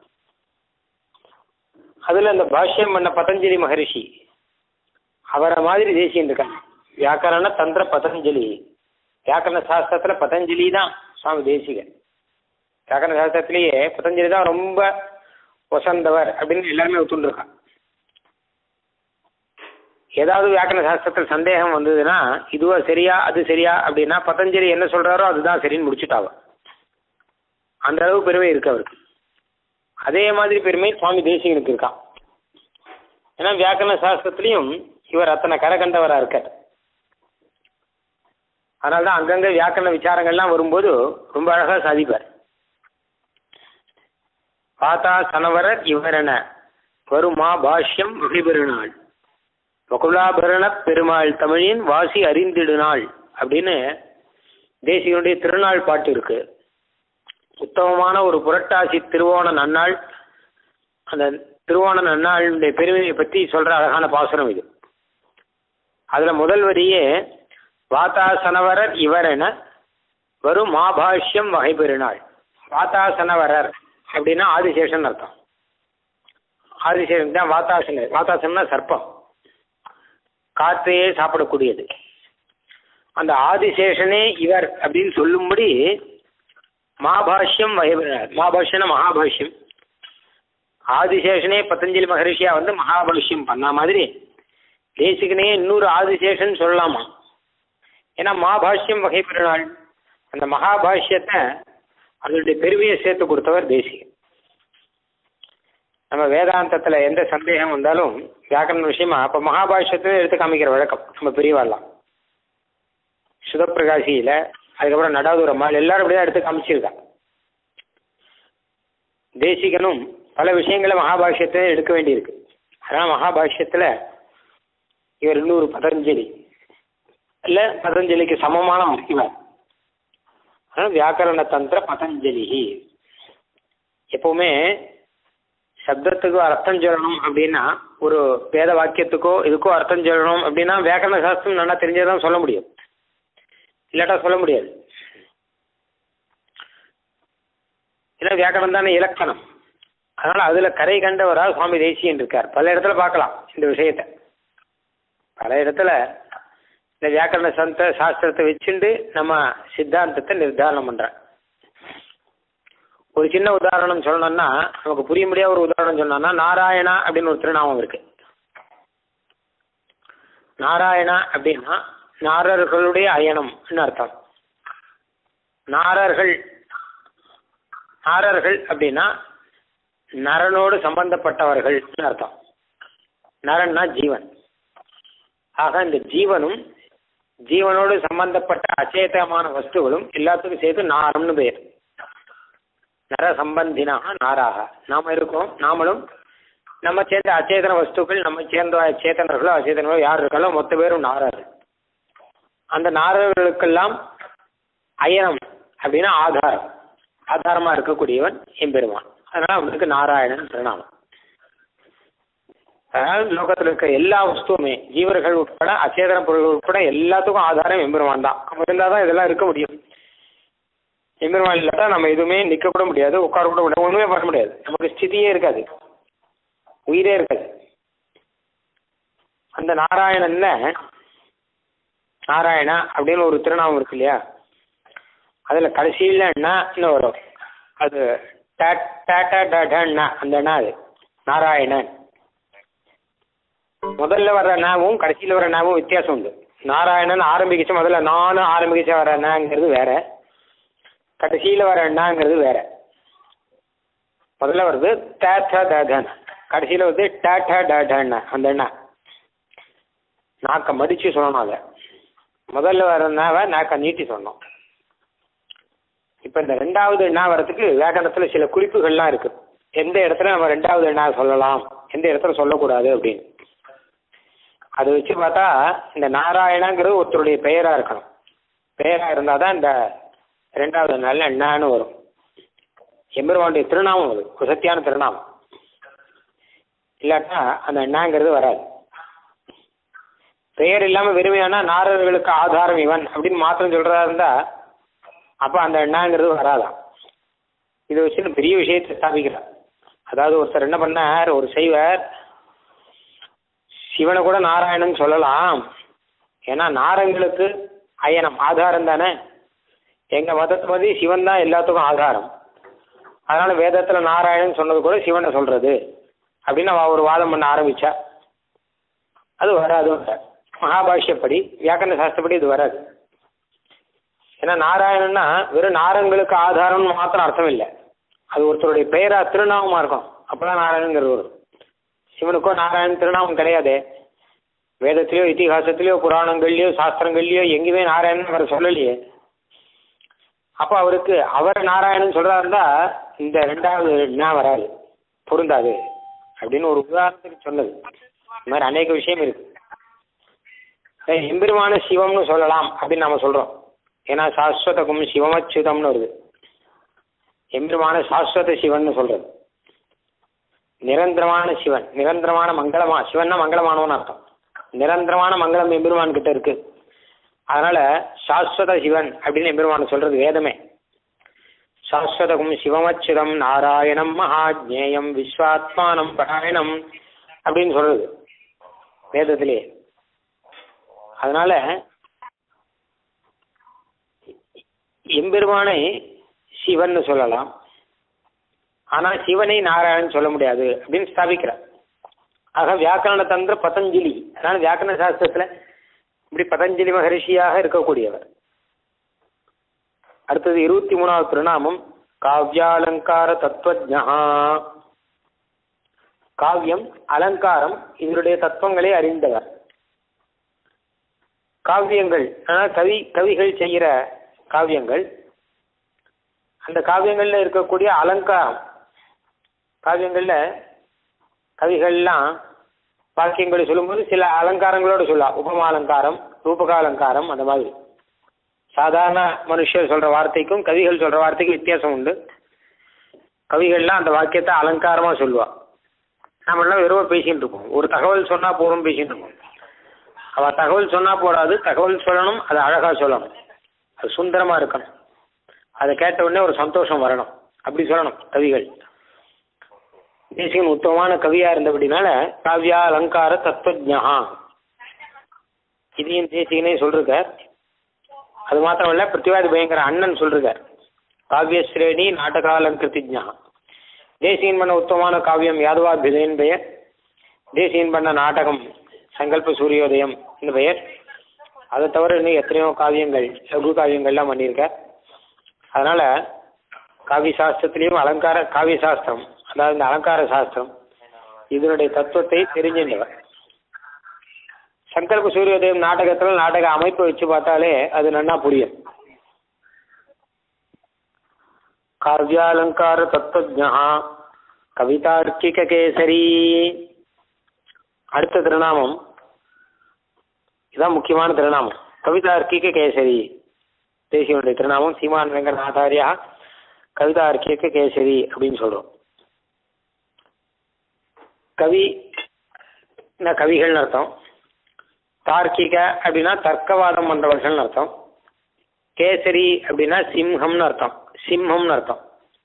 அதுல இந்த பாஷ்யம் பண்ண பதஞ்சலி மகரிஷி அவரை மாதிரி தேசியம் இருக்காங்க வியாக்கரண தந்திர பதஞ்சலி வியாக்கரண சாஸ்திரத்துல பதஞ்சலி தான் சுவாமி தேசிகன் வியாக்கரண சாஸ்திரத்திலேயே பதஞ்சலி தான் ரொம்ப வசந்தவர் அப்படின்னு எல்லாருமே ஒத்துண்டிருக்கான் ஏதாவது வியாக்கரண சாஸ்திரத்தில் சந்தேகம் வந்ததுன்னா இதுவா சரியா அது சரியா அப்படின்னா பதஞ்சலி என்ன சொல்றாரோ அதுதான் சரின்னு முடிச்சுட்டாவ அந்த அளவு பெருமை இருக்கு அவருக்கு அதே மாதிரி பெருமை சுவாமி தேசிகனுக்கு இருக்கான் ஏன்னா வியாக்கரண சாஸ்திரத்திலையும் இவர் அத்தனை கரை கண்டவரா இருக்கார் அதனால தான் அங்கங்க வியாக்கரண விசாரங்கள்லாம் வரும்போது ரொம்ப அழகா சாதிப்பார் பாத்தா சனவரர் இவரென வருமா பாஷ்யம் வகைபெருநாள் வகுலாபரண பெருமாள் தமிழின் வாசி அறிந்திடுநாள் அப்படின்னு தேசிகனுடைய திருநாள் பாட்டு இருக்கு உத்தமமான ஒரு புரட்டாசி திருவோண நன்னாள் அந்த திருவோண நன்னாளுடைய பெருமையை பற்றி சொல்ற அழகான பாசுரம் இது அதுல முதல் வரியே வாத்தாசனவரர் இவரென வரும் மாபாஷ்யம் வகை பெருநாள் வாத்தாசனவரர் அப்படின்னா ஆதிசேஷன் அர்த்தம் ஆதிசேஷன் தான் வாத்தாசனர் வாத்தாசனா சர்ப்பம் காற்றையே சாப்பிடக்கூடியது அந்த ஆதிசேஷனே இவர் அப்படின்னு சொல்லும்படி மாபாஷ்யம் வகைபெறார் மாபாஷ்யன மகாபாஷ்யம் ஆதிசேஷனே பதஞ்சலி மகரிஷியா வந்து மகாபாஷ்யம் பண்ண மாதிரி தேசிகனே இன்னொரு ஆதிசேஷன் சொல்லலாமா ஏன்னா மகாபாஷ்யம் வகைபெருநாள் அந்த மகாபாஷ்யத்தை அதனுடைய பெருமையை சேர்த்து கொடுத்தவர் தேசிகன் நம்ம வேதாந்தத்துல எந்த சந்தேகம் வந்தாலும் வியாக்கரண விஷயமா அப்ப மகாபாஷ்யத்தை எடுத்து காமிக்கிற வழக்கம் நம்ம பெரியவாள்லாம் சுதப்பிரகாசியில அதுக்கப்புறம் நடாதுரம்மாள் எல்லாரும் இப்படிதான் எடுத்து காமிச்சிருக்கா தேசிகனும் பல விஷயங்களை மகாபாஷ்யத்தை எடுக்க வேண்டியிருக்கு அதனால மகாபாஷ்யத்துல இவர் இன்னொரு பதஞ்சலி இல்ல பதஞ்சலிக்கு சமமான இவர் அதனால வியாக்கரண தந்திர பதஞ்சலி எப்பவுமே சப்தத்துக்கு அர்த்தம் சொல்லணும் அப்படின்னா ஒரு வேத வாக்கியத்துக்கோ இதுக்கோ அர்த்தம் சொல்லணும் அப்படின்னா வியாக்கரண சாஸ்திரம் நல்லா தெரிஞ்சதான் சொல்ல முடியும் இல்லாட்டா சொல்ல முடியாது ஏன்னா வியாக்கரணம் தானே இலக்கணம் அதனால அதுல கரை கண்டவராக சுவாமி தேசியன் இருக்கார் பல இடத்துல பார்க்கலாம் இந்த விஷயத்த பல இடத்துல இந்த வியாக்கரண சந்த சாஸ்திரத்தை வச்சுண்டு நம்ம சித்தாந்தத்தை நிர்தாரணம் பண்றேன் ஒரு சின்ன உதாரணம் சொல்லணும்னா நமக்கு புரிய முடியாத ஒரு உதாரணம் சொன்னோம்னா நாராயணா அப்படின்னு ஒரு திருநாமம் இருக்கு நாராயணா அப்படின்னா நாரர்களுடைய அயனம்னு அர்த்தம் நாரர்கள் நாரர்கள் அப்படின்னா நரனோடு சம்பந்தப்பட்டவர்கள்னு அர்த்தம் நரன்னா ஜீவன் ஆக இந்த ஜீவனும் ஜீவனோடு சம்பந்தப்பட்ட அச்சேதமான வஸ்துகளும் எல்லாத்துக்கும் சேர்த்து நாரம்னு பெயர் நர சம்பந்தினாக நாராக நாம இருக்கோம் நாமளும் நம்ம சேர்ந்த அச்சேதன வஸ்துக்கள் நம்ம சேர்ந்த சேத்தனர்களோ அச்சேதனர்களோ யார் இருக்காங்களோ மொத்த பேரும் நாராரு அந்த நாரர்களுக்கெல்லாம் அயனம் அப்படின்னா ஆதாரம் ஆதாரமா இருக்கக்கூடியவன் எம்பெருமான் அதனால அவனுக்கு நாராயணன் திருநாமம் அதாவது லோகத்தில் இருக்க எல்லா வஸ்துவுமே ஜீவர்கள் உட்பட அச்சேதன பொருள்கள் உட்பட எல்லாத்துக்கும் ஆதாரம் எம்பெருமான் தான் அவன் இருந்தால் தான் இதெல்லாம் இருக்க முடியும் எம்பெருமான் இல்லாட்டா நம்ம எதுவுமே நிற்க கூட முடியாது உட்கார கூட முடியாது ஒன்றுமே பண்ண முடியாது நமக்கு ஸ்திதியே இருக்காது உயிரே இருக்காது அந்த நாராயணன்ல நாராயணா அப்படின்னு ஒரு திருநாமம் இருக்கு இல்லையா அதில் கடைசியில் என்ன வரும் அது டேட்டா அந்த என்ன அது நாராயணன் முதல்ல வர்ற நாவும் கடைசியில் வர நாவும் வித்தியாசம் உண்டு நாராயணன் ஆரம்பிக்கிச்சு முதல்ல நானும் ஆரம்பிக்கிச்ச வர நாங்கிறது வேற கடைசியில் வர அண்ணாங்கிறது வேற முதல்ல வருது டேட்ட டேடன் கடைசியில் வந்து டேட்ட டேடன் அந்த அண்ணா நாக்க மடிச்சு சொல்லணும் அதை முதல்ல வர நாவை நாக்க நீட்டி சொன்னோம் இப்போ இந்த ரெண்டாவது எண்ணா வரத்துக்கு வியாக்கரணத்தில் சில குறிப்புகள்லாம் இருக்கு எந்த இடத்துல நம்ம ரெண்டாவது எண்ணா சொல்லலாம் எந்த இடத்துல சொல்லக்கூடாது அப்படின்னு அதை வச்சு பார்த்தா இந்த நாராயணங்கிறது ஒருத்தருடைய பெயராக இருக்கணும் பெயராக இருந்தால் தான் இந்த ரெண்டாவது நாள் என்னான்னு வரும் எம்பெருமானுடைய திருநாமம் அது ஒரு சத்தியான திருநாமம் இல்லாட்டா அந்த எண்ணாங்கிறது வராது பெயர் இல்லாமல் வெறுமையானா நாரர்களுக்கு ஆதாரம் இவன் அப்படின்னு மாத்திரம் சொல்றதா இருந்தா அப்போ அந்த எண்ணாங்கிறது வராதான் இதை வச்சு பெரிய விஷயத்தை ஸ்தாபிக்கிறார் அதாவது ஒருத்தர் என்ன பண்ணார் ஒரு செய்வர் சிவனை கூட நாராயணன் சொல்லலாம் ஏன்னா நாரங்களுக்கு அயனம் ஆதாரம் தானே எங்க மதத்துமதி சிவன் தான் எல்லாத்துக்கும் ஆதாரம் அதனால வேதத்துல நாராயணன் சொன்னது கூட சிவனை சொல்றது அப்படின்னு அவ ஒரு வாதம் பண்ண ஆரம்பிச்சா அது வராது மகாபாஷ்யப்படி வியாக்கரண சாஸ்திரப்படி இது வராது ஏன்னா நாராயணன்னா வெறும் நாரங்களுக்கு ஆதாரம்னு மாத்திரம் அர்த்தம் இல்லை அது ஒருத்தருடைய பெயரா திருநாமமா இருக்கும் அப்பதான் நாராயணங்கிறது வரும் சிவனுக்கோ நாராயணன் திருநாமம் கிடையாது வேதத்திலேயோ இத்திஹாசத்திலேயோ புராணங்கள்லயோ சாஸ்திரங்கள்லயோ எங்கேயுமே நாராயணன் வர சொல்லலையே அப்போ அவருக்கு அவர் நாராயணன் சொல்றா இருந்தா இந்த ரெண்டாவது என்ன வராது பொருந்தாது அப்படின்னு ஒரு உதாரணத்துக்கு சொன்னது இந்த மாதிரி அநேக விஷயம் இருக்கு எம்பெருமான சிவம்னு சொல்லலாம் அப்படின்னு நாம சொல்றோம் ஏன்னா சாஸ்வதகும் சிவமச்சுதம்னு வருது எம்பெருமான சாஸ்வத சிவன் சொல்றது நிரந்தரமான சிவன் நிரந்தரமான மங்களமா சிவன்னா மங்களமானவன் அர்த்தம் நிரந்தரமான மங்களம் எம்பெருமான் கிட்ட இருக்கு அதனால சாஸ்வத சிவன் அப்படின்னு எம்பெருமான் சொல்றது வேதமே சாஸ்வதகும் சிவமச்சுதம் நாராயணம் மகாஜேயம் விஸ்வாத்மானம் பராயணம் அப்படின்னு சொல்றது வேதத்திலேயே அதனால எம்பெருமானை சிவன் சொல்லலாம் ஆனா சிவனை நாராயணன் சொல்ல முடியாது அப்படின்னு ஸ்தாபிக்கிறார் ஆக வியாக்கரண தந்திர பதஞ்சலி அதனால வியாக்கரண சாஸ்திரத்துல இப்படி பதஞ்சலி மகரிஷியாக இருக்கக்கூடியவர் அடுத்தது இருபத்தி மூணாவது திருநாமம் காவ்யாலங்கார தத்துவஜா காவியம் அலங்காரம் இதனுடைய தத்துவங்களை அறிந்தவர் காவியங்கள் ஆனால் கவி கவிகள் செய்கிற காவியங்கள் அந்த காவியங்கள்ல இருக்கக்கூடிய அலங்காரம் காவியங்கள்ல கவிகள்லாம் வாக்கியங்களை சொல்லும்போது சில அலங்காரங்களோடு சொல்லலாம் உபமா அலங்காரம் ரூபக அலங்காரம் அந்த மாதிரி சாதாரண மனுஷர் சொல்ற வார்த்தைக்கும் கவிகள் சொல்ற வார்த்தைக்கும் வித்தியாசம் உண்டு கவிகள்லாம் அந்த வாக்கியத்தை அலங்காரமா சொல்லுவா நம்மளாம் வெறும் பேசிட்டு இருப்போம் ஒரு தகவல் சொன்னா போதும் பேசிட்டு இருப்போம் அவ தகவல் சொன்னா போடாது தகவல் சொல்லணும் அது அழகா சொல்லணும் அது சுந்தரமா இருக்கணும் அதை கேட்ட உடனே ஒரு சந்தோஷம் வரணும் அப்படி சொல்லணும் கவிகள் தேசிகன் உத்தமமான கவியா இருந்தபடினால காவ்யா அலங்கார தத்துவஜா இதையும் தேசிகனே சொல்றார் அது மாத்திரம் இல்ல பிருத்திவாதி பயங்கர அண்ணன் சொல்றார் காவியஸ்ரேணி நாடகாலங்கிருதிஜா தேசியன் பண்ண உத்தமமான காவியம் யாதவாபிதயன் பெயர் தேசியன் பண்ண நாடகம் சங்கல்ப சூரியோதயம் இந்த பெயர் அதை தவிர இன்னும் எத்தனையோ காவியங்கள் லகு காவியங்கள்லாம் பண்ணியிருக்கார் அதனால காவிய சாஸ்திரத்திலையும் அலங்கார காவிய சாஸ்திரம் அதாவது இந்த அலங்கார சாஸ்திரம் இதனுடைய தத்துவத்தை தெரிஞ்சின்றவர் சங்கல்ப சூரியோதயம் நாடகத்துல நாடக அமைப்பை வச்சு பார்த்தாலே அது நன்னா புரியும் காவியாலங்கார தத்துவஜா கவிதார்க்கிக கேசரி அடுத்த திருநாமம் இதான் முக்கியமான திருநாமம் கவிதார்க்கிக கேசரி தேசியனுடைய திருநாமம் சீமான் வெங்கடாச்சாரியா கவிதார்க்கிக கேசரி அப்படின்னு சொல்றோம் கவி கவிகள்னு அர்த்தம் தார்க்கிக அப்படின்னா தர்க்கவாதம் பண்றவர்கள்னு அர்த்தம் கேசரி அப்படின்னா சிம்ஹம்னு அர்த்தம் சிம்மம்னு அர்த்தம்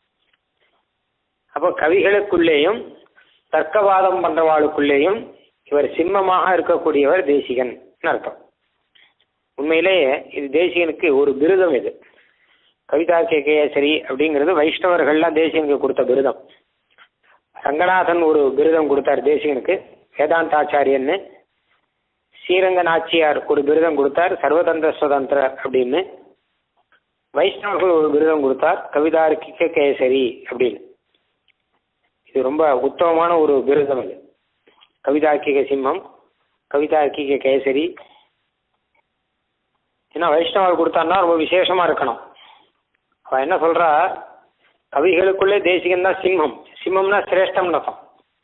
அப்போ கவிகளுக்குள்ளேயும் தர்க்கவாதம் பண்றவாளுக்குள்ளேயும் இவர் சிம்மமாக இருக்கக்கூடியவர் தேசிகன் அர்த்தம் உண்மையிலேயே இது தேசிகனுக்கு ஒரு விருதம் இது கவிதா கே கேசரி அப்படிங்கிறது வைஷ்ணவர்கள்லாம் தேசிகனுக்கு கொடுத்த விருதம் ரங்கநாதன் ஒரு விருதம் கொடுத்தார் தேசிகனுக்கு வேதாந்தாச்சாரியன்னு ஸ்ரீரங்க நாச்சியார் ஒரு விருதம் கொடுத்தார் சர்வதந்திர சுதந்திரர் அப்படின்னு வைஷ்ணவர்கள் ஒரு விருதம் கொடுத்தார் கவிதார்க்கிக கேசரி அப்படின்னு இது ரொம்ப உத்தமமான ஒரு விருதம் அது கவிதார்க்கிக சிம்மம் கவிதார்க்கிக கேசரி ஏன்னா வைஷ்ணவர் கொடுத்தான்னா ரொம்ப விசேஷமா இருக்கணும் அவன் என்ன சொல்றா கவிகளுக்குள்ளே தேசிகன் தான் சிம்மம் சிம்மம்னா சிரேஷ்டம்னு அர்த்தம்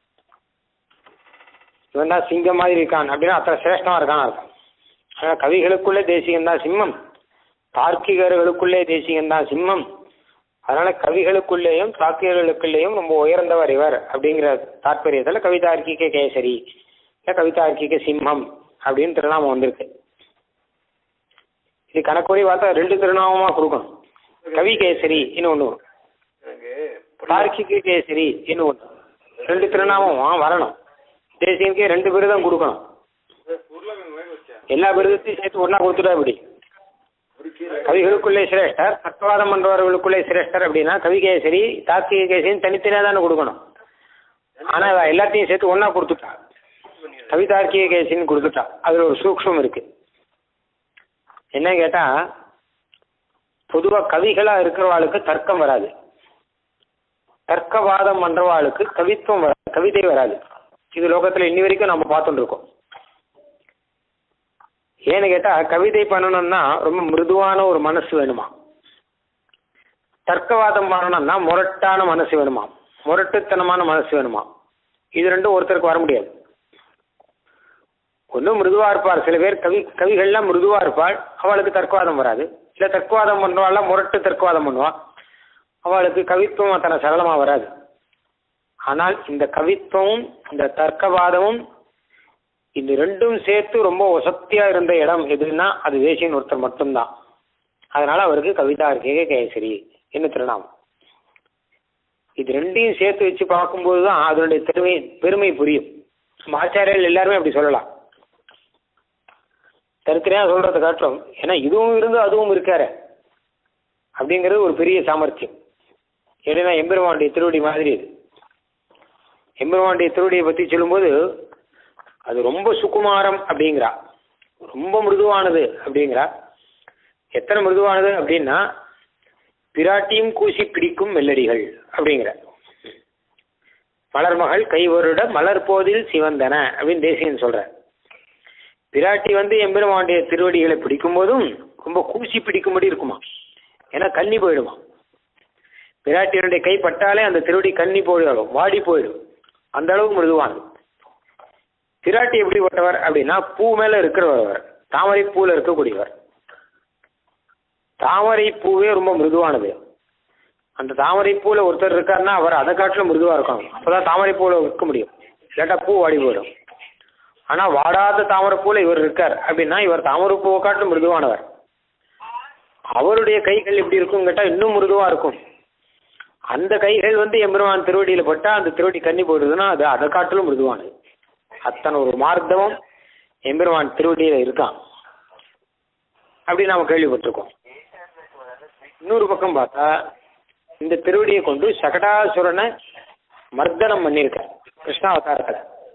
இவன் தான் சிங்கம் மாதிரி இருக்கான் அப்படின்னா அத்தனை சிரேஷ்டமா இருக்கான்னு அர்த்தம் ஆனால் கவிகளுக்குள்ளே தேசிகன் தான் சிம்மம் தார்க்கிகர்களுக்குள்ளே தேசிகன் தான் சிம்மம் அதனால கவிகளுக்குள்ளேயும் தார்க்கிகர்களுக்குள்ளேயும் ரொம்ப உயர்ந்தவர் இவர் அப்படிங்கிற தாற்பயத்தில் கவிதார்க்கிக கேசரி இல்லை கவிதார்க்கிக சிம்மம் அப்படின்னு திருநாமம் வந்திருக்கு இது கணக்குறி பார்த்தா ரெண்டு திருநாமமா கொடுக்கணும் கவி கேசரி இன்னும் ஒன்று தார்க்கிக கேசரி இன்னும் ஒன்று ரெண்டு திருநாமம் வரணும் தேசியனுக்கே ரெண்டு விருதம் கொடுக்கணும் எல்லா விருதத்தையும் சேர்த்து ஒன்னா கொடுத்துட்டா இப்படி கவிகளுக்குள்ளே சிரேஷ்டர் தத்துவாதம் பண்றவர்களுக்குள்ளே சிரேஷ்டர் அப்படின்னா கவிகேசரி தார்க்கிக கேசரின்னு தனித்தனியாக தானே கொடுக்கணும் ஆனா இவ எல்லாத்தையும் சேர்த்து ஒன்னா கொடுத்துட்டா கவிதார்க்கிக கேசரின்னு கொடுத்துட்டா அதுல ஒரு சூக்ஷம் இருக்கு என்ன கேட்டா பொதுவா கவிகளா இருக்கிறவாளுக்கு தர்க்கம் வராது தர்க்கவாதம் பண்றவாளுக்கு கவித்துவம் வராது கவிதை வராது இது லோகத்துல இன்னி வரைக்கும் நம்ம பார்த்துட்டு இருக்கோம் ஏன்னு கேட்டா கவிதை பண்ணணும்னா ரொம்ப மிருதுவான ஒரு மனசு வேணுமா தர்க்கவாதம் பண்ணணும்னா முரட்டான மனசு வேணுமா முரட்டுத்தனமான மனசு வேணுமா இது ரெண்டும் ஒருத்தருக்கு வர முடியாது ஒன்றும் மிருதுவா இருப்பார் சில பேர் கவி கவிகள்லாம் மிருதுவா இருப்பாள் அவளுக்கு தர்க்கவாதம் வராது இல்லை தர்க்கவாதம் பண்ணுவாள்லாம் முரட்டு தர்க்கவாதம் பண்ணுவா அவளுக்கு கவித்துவம் அத்தனை சரளமா வராது ஆனால் இந்த கவித்துவமும் இந்த தர்க்கவாதமும் இந்த ரெண்டும் சேர்த்து ரொம்ப வசத்தியா இருந்த இடம் எதுன்னா அது தேசியன் ஒருத்தர் மட்டும்தான் அதனால அவருக்கு கவிதா இருக்கே கேசரி என்ன திருநாமம் இது ரெண்டையும் சேர்த்து வச்சு பார்க்கும்போது தான் அதனுடைய திறமை பெருமை புரியும் நம்ம ஆச்சாரியர்கள் எல்லாருமே அப்படி சொல்லலாம் தனித்தனியாக சொல்றதை காட்டும் ஏன்னா இதுவும் இருந்து அதுவும் இருக்காரு அப்படிங்கிறது ஒரு பெரிய சாமர்த்தியம் ஏன்னா எம்பெருமானுடைய திருவடி மாதிரி இது எம்பெருமானுடைய திருவடியை பற்றி சொல்லும்போது அது ரொம்ப சுகுமாரம் அப்படிங்கிறா ரொம்ப மிருதுவானது அப்படிங்கிறா எத்தனை மிருதுவானது அப்படின்னா பிராட்டியும் கூசி பிடிக்கும் மெல்லடிகள் அப்படிங்கிற மலர்மகள் கைவருட மலர் போதில் சிவந்தன அப்படின்னு தேசியன் சொல்ற பிராட்டி வந்து எம்பெருமானுடைய திருவடிகளை பிடிக்கும் போதும் ரொம்ப கூசி பிடிக்கும்படி இருக்குமா ஏன்னா கன்னி போயிடுமா பிராட்டியனுடைய கை பட்டாலே அந்த திருவடி கன்னி போயிடும் வாடி போயிடும் அந்த அளவுக்கு மிருதுவானது பிராட்டி எப்படிப்பட்டவர் அப்படின்னா பூ மேல இருக்கிறவர் தாமரை பூல இருக்கக்கூடியவர் தாமரை பூவே ரொம்ப மிருதுவானது அந்த தாமரை பூல ஒருத்தர் இருக்காருன்னா அவர் அதை காட்டிலும் மிருதுவா இருக்கணும் அப்பதான் தாமரை பூல இருக்க முடியும் இல்லாட்டா பூ வாடி போயிடும் ஆனா வாடாத தாமரை பூல இவர் இருக்கார் அப்படின்னா இவர் தாமரை பூவை காட்டிலும் மிருதுவானவர் அவருடைய கைகள் எப்படி இருக்கும் கேட்டா இன்னும் மிருதுவா இருக்கும் அந்த கைகள் வந்து எம்பெருமான் திருவடியில பட்டா அந்த திருவடி கண்ணி போயிடுதுன்னா அது அதை காட்டிலும் மிருதுவானது அத்தனை ஒரு மார்க்கமும் எம்பெருமான் திருவடியில இருக்கான் அப்படி நாம கேள்விப்பட்டிருக்கோம் இன்னொரு பக்கம் பார்த்தா இந்த திருவடியை கொண்டு சகடாசுரனை மர்தனம் பண்ணியிருக்க கிருஷ்ணாவதாரத்துல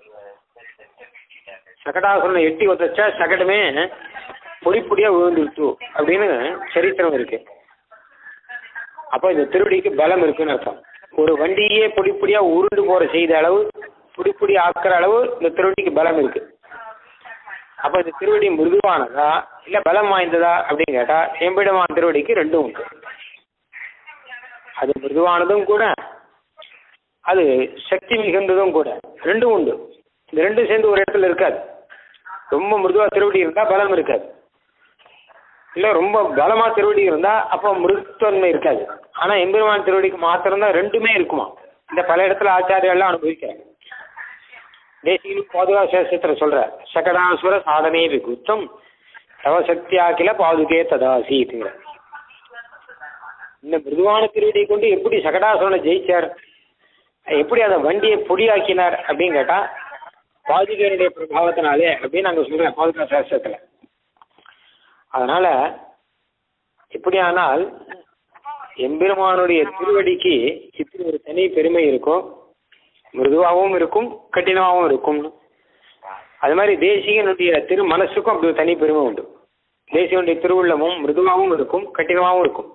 சகடாசுரனை எட்டி உதச்சா சகடமே பொடி பொடியா விழுந்துருச்சு அப்படின்னு சரித்திரம் இருக்கு அப்போ இந்த திருவடிக்கு பலம் இருக்குன்னு அர்த்தம் ஒரு வண்டியே பொடி பொடியா உருண்டு போற செய்த அளவு பொடி பொடி ஆக்குற அளவு இந்த திருவடிக்கு பலம் இருக்கு அப்ப இந்த திருவடி மிருதுவானதா இல்ல பலம் வாய்ந்ததா அப்படின்னு கேட்டா எம்பிடமான திருவடிக்கு ரெண்டும் உண்டு அது மிருதுவானதும் கூட அது சக்தி மிகுந்ததும் கூட ரெண்டும் உண்டு இந்த ரெண்டும் சேர்ந்து ஒரு இடத்துல இருக்காது ரொம்ப மிருதுவா திருவடி இருந்தால் பலம் இருக்காது இல்லை ரொம்ப பலமா திருவடி இருந்தால் அப்போ மிருதுத்தன்மை இருக்காது ஆனால் எம்பெருமான் திருவடிக்கு மாத்திரம்தான் ரெண்டுமே இருக்குமா இந்த பல இடத்துல ஆச்சாரியெல்லாம் அனுபவிக்கிறாங்க தேசிகனும் பாதுகா சேஷத்தில் சொல்ற சகடாசுர சாதனே விகுத்தம் தவசக்தியாக்கில பாதுகே ததாசீத்துங்கிற இந்த மிருதுவான திருவடியை கொண்டு எப்படி சகடாசுரனை ஜெயிச்சார் எப்படி அந்த வண்டியை பொடியாக்கினார் அப்படின்னு கேட்டா பாதுகையனுடைய பிரபாவத்தினாலே அப்படின்னு நாங்கள் சொல்றேன் பாதுகா சாஸ்திரத்தில் அதனால எப்படியானால் எம்பெருமானுடைய திருவடிக்கு இப்படி ஒரு தனி பெருமை இருக்கும் மிருதுவாகவும் இருக்கும் கடினமாகவும் இருக்கும் அது மாதிரி தேசிகனுடைய திரு மனசுக்கும் அப்படி ஒரு தனி பெருமை உண்டு தேசிகனுடைய திருவுள்ளமும் மிருதுவாகவும் இருக்கும் கடினமாகவும் இருக்கும்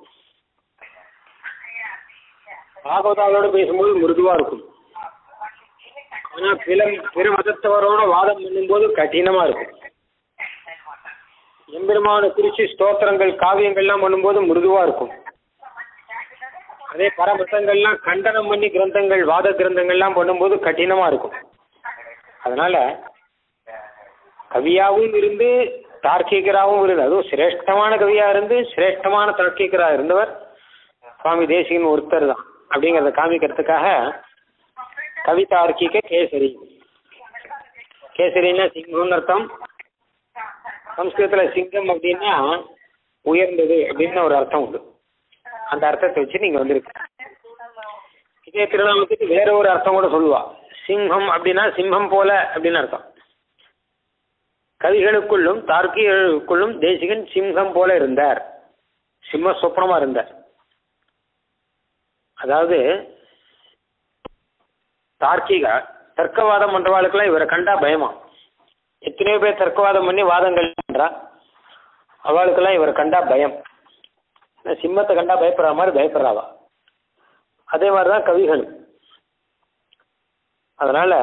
பாகவதாவோட பேசும்போது மிருதுவா இருக்கும் ஆனா பிற பிற மதத்தவரோட வாதம் பண்ணும்போது கடினமா இருக்கும் எம்பெருமான குறிச்சு ஸ்தோத்திரங்கள் காவியங்கள்லாம் பண்ணும்போது மிருதுவா இருக்கும் அதே பரமத்தங்கள்லாம் கண்டனம் பண்ணி கிரந்தங்கள் வாத கிரந்தங்கள்லாம் பண்ணும்போது கடினமா இருக்கும் அதனால கவியாவும் இருந்து தார்க்கிகராகவும் இருந்து அதுவும் சிரேஷ்டமான கவியா இருந்து சிரேஷ்டமான தார்க்கிகரா இருந்தவர் சுவாமி தேசிகன் ஒருத்தர் தான் அப்படிங்கிறத காமிக்கிறதுக்காக கவிதார்க்கிக கேசரி கேசரின்னா சிங்கம்னு அர்த்தம் சம்ஸ்கிருதத்துல சிங்கம் அப்படின்னா உயர்ந்தது அப்படின்னு ஒரு அர்த்தம் உண்டு அந்த அர்த்தத்தை வச்சு நீங்க வந்திருக்கு இதே திருநாமத்துக்கு வேற ஒரு அர்த்தம் கூட சொல்லுவா சிங்கம் அப்படின்னா சிம்மம் போல அப்படின்னு அர்த்தம் கவிகளுக்குள்ளும் தார்க்கிகளுக்குள்ளும் தேசிகன் சிங்கம் போல இருந்தார் சிம்ம சொப்னமா இருந்தார் அதாவது தார்க்கிக தர்க்கவாதம் பண்றவாளுக்கெல்லாம் இவரை கண்டா பயமா எத்தனையோ பேர் தர்க்கவாதம் பண்ணி வாதங்கள் பண்றா அவளுக்கெல்லாம் இவரை கண்டா பயம் சிம்மத்தை கண்டா பயப்படுற மாதிரி பயப்படுறாவா அதே மாதிரிதான் கவிகள் அதனால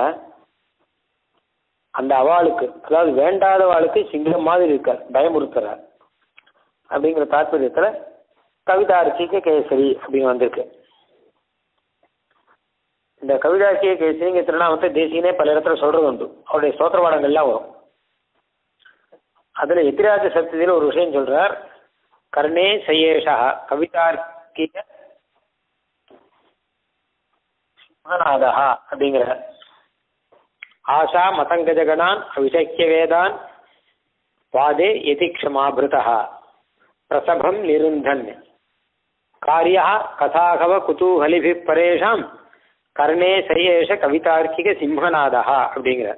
அந்த அவளுக்கு அதாவது வேண்டாதவாளுக்கு சிங்கம் மாதிரி இருக்கார் பயமுறுத்துறார் அப்படிங்கிற தாற்பயத்துல கவிதார்த்திக கேசரி அப்படின்னு வந்திருக்கு இந்த கவிதார்த்திக கேசரிங்க திருநாமத்தை தேசியனே பல இடத்துல சொல்றது உண்டு அவருடைய ஸ்தோத்திரவாடங்கள்லாம் வரும் அதுல எதிராஜ சத்தியத்தில் ஒரு விஷயம் சொல்றார் கர்ணே சையேஷா கவிதார்க்கிக சிம்மநாதா அப்படிங்கிற ஆஷா மதங்கஜகணான் அவிசக்கிய வேதான் பாதே யதிக்ஷமாபிருதா பிரசபம் நிருந்தன் காரியா கதாகவ குதூகலிபி பரேஷாம் கர்ணே சையேஷ கவிதார்க்கிக சிம்மநாதா அப்படிங்கிற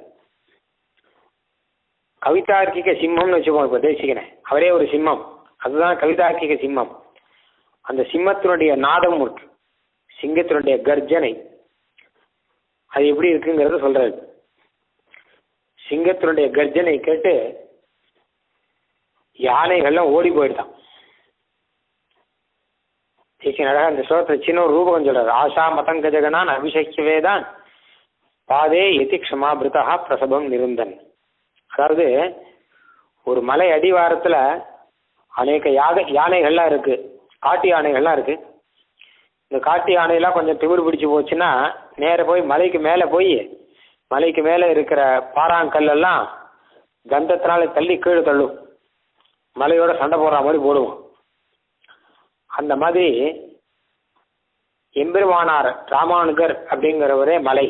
கவிதார்க்கிக சிம்மம்னு வச்சுப்போம் இப்போ தேசிகனே அவரே ஒரு சிம்மம் அதுதான் கவிதார்க்கிக சிம்மம் அந்த சிம்மத்தினுடைய நாதம் இருக்கு சிங்கத்தினுடைய கர்ஜனை அது எப்படி இருக்குங்கிறத சொல்றாரு சிங்கத்தினுடைய கர்ஜனை கேட்டு யானைகள்லாம் ஓடி போயிடுதான் அழகா அந்த ஸ்லோகத்தை சின்ன ஒரு ரூபகம் சொல்றாரு ஆஷா மதங்க ஜெகனான் அபிஷேக்கியவேதான் பாதே எதி க்ஷமாபிருதா பிரசபம் நிருந்தன் அதாவது ஒரு மலை அடிவாரத்துல அநேக யாக யானைகள்லாம் இருக்கு காட்டு யானைகள்லாம் இருக்கு இந்த காட்டு யானையெல்லாம் கொஞ்சம் திமிர் பிடிச்சு போச்சுன்னா நேர போய் மலைக்கு மேலே போய் மலைக்கு மேலே இருக்கிற பாறாங்கல் எல்லாம் கந்தத்தினால தள்ளி கீழே தள்ளும் மலையோட சண்டை போடுற மாதிரி போடுவோம் அந்த மாதிரி எம்பெருமானார் ராமானுகர் அப்படிங்கிறவரே மலை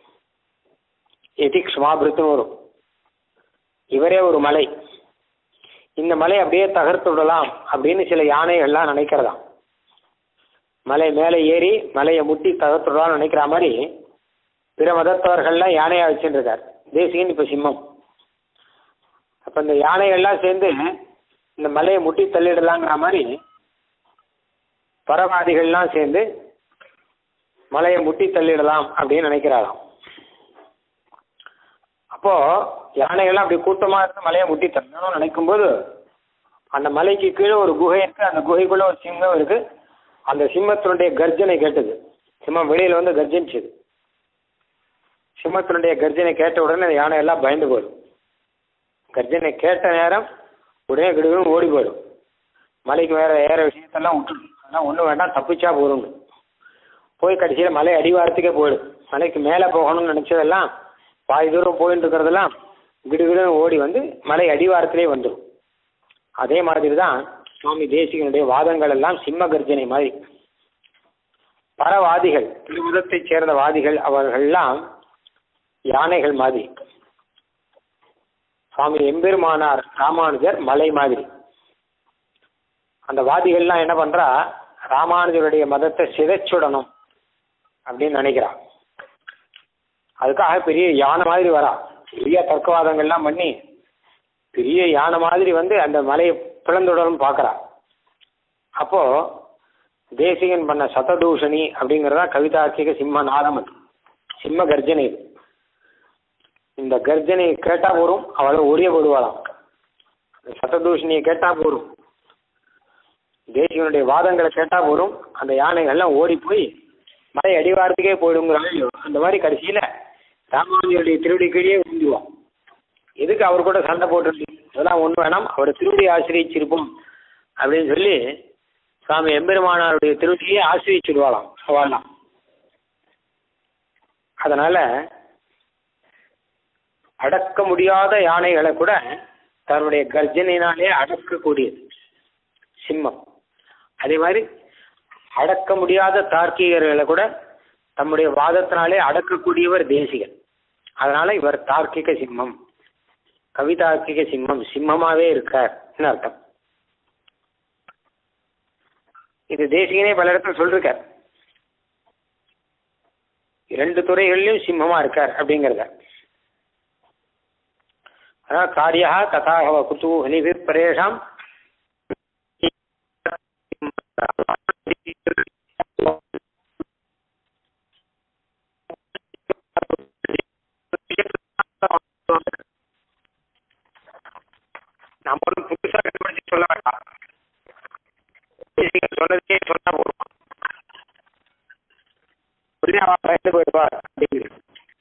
எதிக் சுமாபிருத்துன்னு வரும் இவரே ஒரு மலை இந்த மலை அப்படியே தகர்த்து விடலாம் அப்படின்னு சில யானைகள்லாம் நினைக்கிறதாம் மலை மேலே ஏறி மலையை முட்டி தகர்த்து விடலாம்னு நினைக்கிற மாதிரி பிற மதத்தவர்கள்லாம் யானையா வச்சுருக்கார் தேசிகன் இப்போ சிம்மம் அப்போ இந்த யானைகள்லாம் சேர்ந்து இந்த மலையை முட்டி தள்ளிடலாங்கிற மாதிரி பரவாதிகள்லாம் சேர்ந்து மலையை முட்டி தள்ளிடலாம் அப்படின்னு நினைக்கிறாராம் அப்போ யானைகள்லாம் அப்படி கூட்டமா இருந்து மலையை முட்டி தள்ளணும்னு நினைக்கும்போது அந்த மலைக்கு கீழே ஒரு குகை இருக்கு அந்த குகைக்குள்ள ஒரு சிங்கம் இருக்கு அந்த சிம்மத்தினுடைய கர்ஜனை கேட்டது சிம்மம் வெளியில வந்து கர்ஜனிச்சது சிம்மத்தினுடைய கர்ஜனை கேட்ட உடனே அந்த யானை எல்லாம் பயந்து போயிடும் கர்ஜனை கேட்ட நேரம் உடனே கிடுன்னு ஓடி போயிடும் மலைக்கு வேற ஏற விஷயத்தெல்லாம் விட்டுடும் அதெல்லாம் ஒன்றும் வேண்டாம் தப்பிச்சா போதும் போய் கடைசியில் மலை அடிவாரத்துக்கே போயிடும் மலைக்கு மேலே போகணும்னு நினச்சதெல்லாம் பாதி தூரம் போயிட்டு இருக்கிறதெல்லாம் கிடுகிடுன்னு ஓடி வந்து மலை அடிவாரத்திலே வந்துடும் அதே மாதிரி தான் சுவாமி தேசிகனுடைய வாதங்கள் எல்லாம் சிம்ம கர்ஜனை மாதிரி பரவாதிகள் திருமுதத்தைச் சேர்ந்த வாதிகள் அவர்கள்லாம் யானைகள் மாதிரி சுவாமி எம்பெருமானார் ராமானுஜர் மலை மாதிரி அந்த வாதிகள்லாம் என்ன பண்றா ராமானுஜருடைய மதத்தை சிதைச்சுடணும் அப்படின்னு நினைக்கிறா அதுக்காக பெரிய யானை மாதிரி வரா பெரிய தர்க்கவாதங்கள்லாம் பண்ணி பெரிய யானை மாதிரி வந்து அந்த மலையை பிளந்துடணும்னு பார்க்கறா அப்போ தேசிகன் பண்ண சததூஷணி அப்படிங்கிறதா கவிதார்க்கிக சிம்ம நாதம் அது சிம்ம கர்ஜனை இது இந்த கர்ஜனையை கேட்டா போரும் அவளை ஒடிய போடுவாளாம் சததூஷணியை கேட்டா போரும் தேசிகனுடைய வாதங்களை கேட்டா போரும் அந்த யானைகள்லாம் ஓடி போய் மலை அடிவாரத்துக்கே போயிடுங்கிறாங்க அந்த மாதிரி கடைசியில ராமானுஜருடைய திருவடி கீழே விழுந்துவான் எதுக்கு அவர் கூட சண்டை போட்டு அதெல்லாம் ஒன்று வேணாம் அவர் திருவடி ஆசிரியச்சிருப்போம் அப்படின்னு சொல்லி சுவாமி எம்பெருமானாருடைய திருவடியை ஆசிரியச்சிடுவாளாம் அவள்லாம் அதனால அடக்க முடியாத யானைகளை கூட தன்னுடைய கர்ஜனையினாலே அடக்கக்கூடியது சிம்மம் அதே மாதிரி அடக்க முடியாத தார்க்கிகர்களை கூட தம்முடைய வாதத்தினாலே அடக்கக்கூடியவர் தேசிகன் அதனால இவர் தார்க்கிக சிம்மம் கவிதார்க்கிக சிம்மம் சிம்மமாவே இருக்கார் அர்த்தம் இது தேசிகனே பல இடத்துல சொல்லிருக்கார் இரண்டு துறைகளிலும் சிம்மமா இருக்கார் அப்படிங்கிறத அதான் காரியா கதாகவ குதூகலி பரேஷாம் நம்ம ஒன்றும் புதுசாக கண்டுபிடிச்சு சொல்ல வேண்டாம் சொன்னதே சொன்னா போதும் உடனே அவன் பயந்து போயிடுவார் அப்படிங்கிறது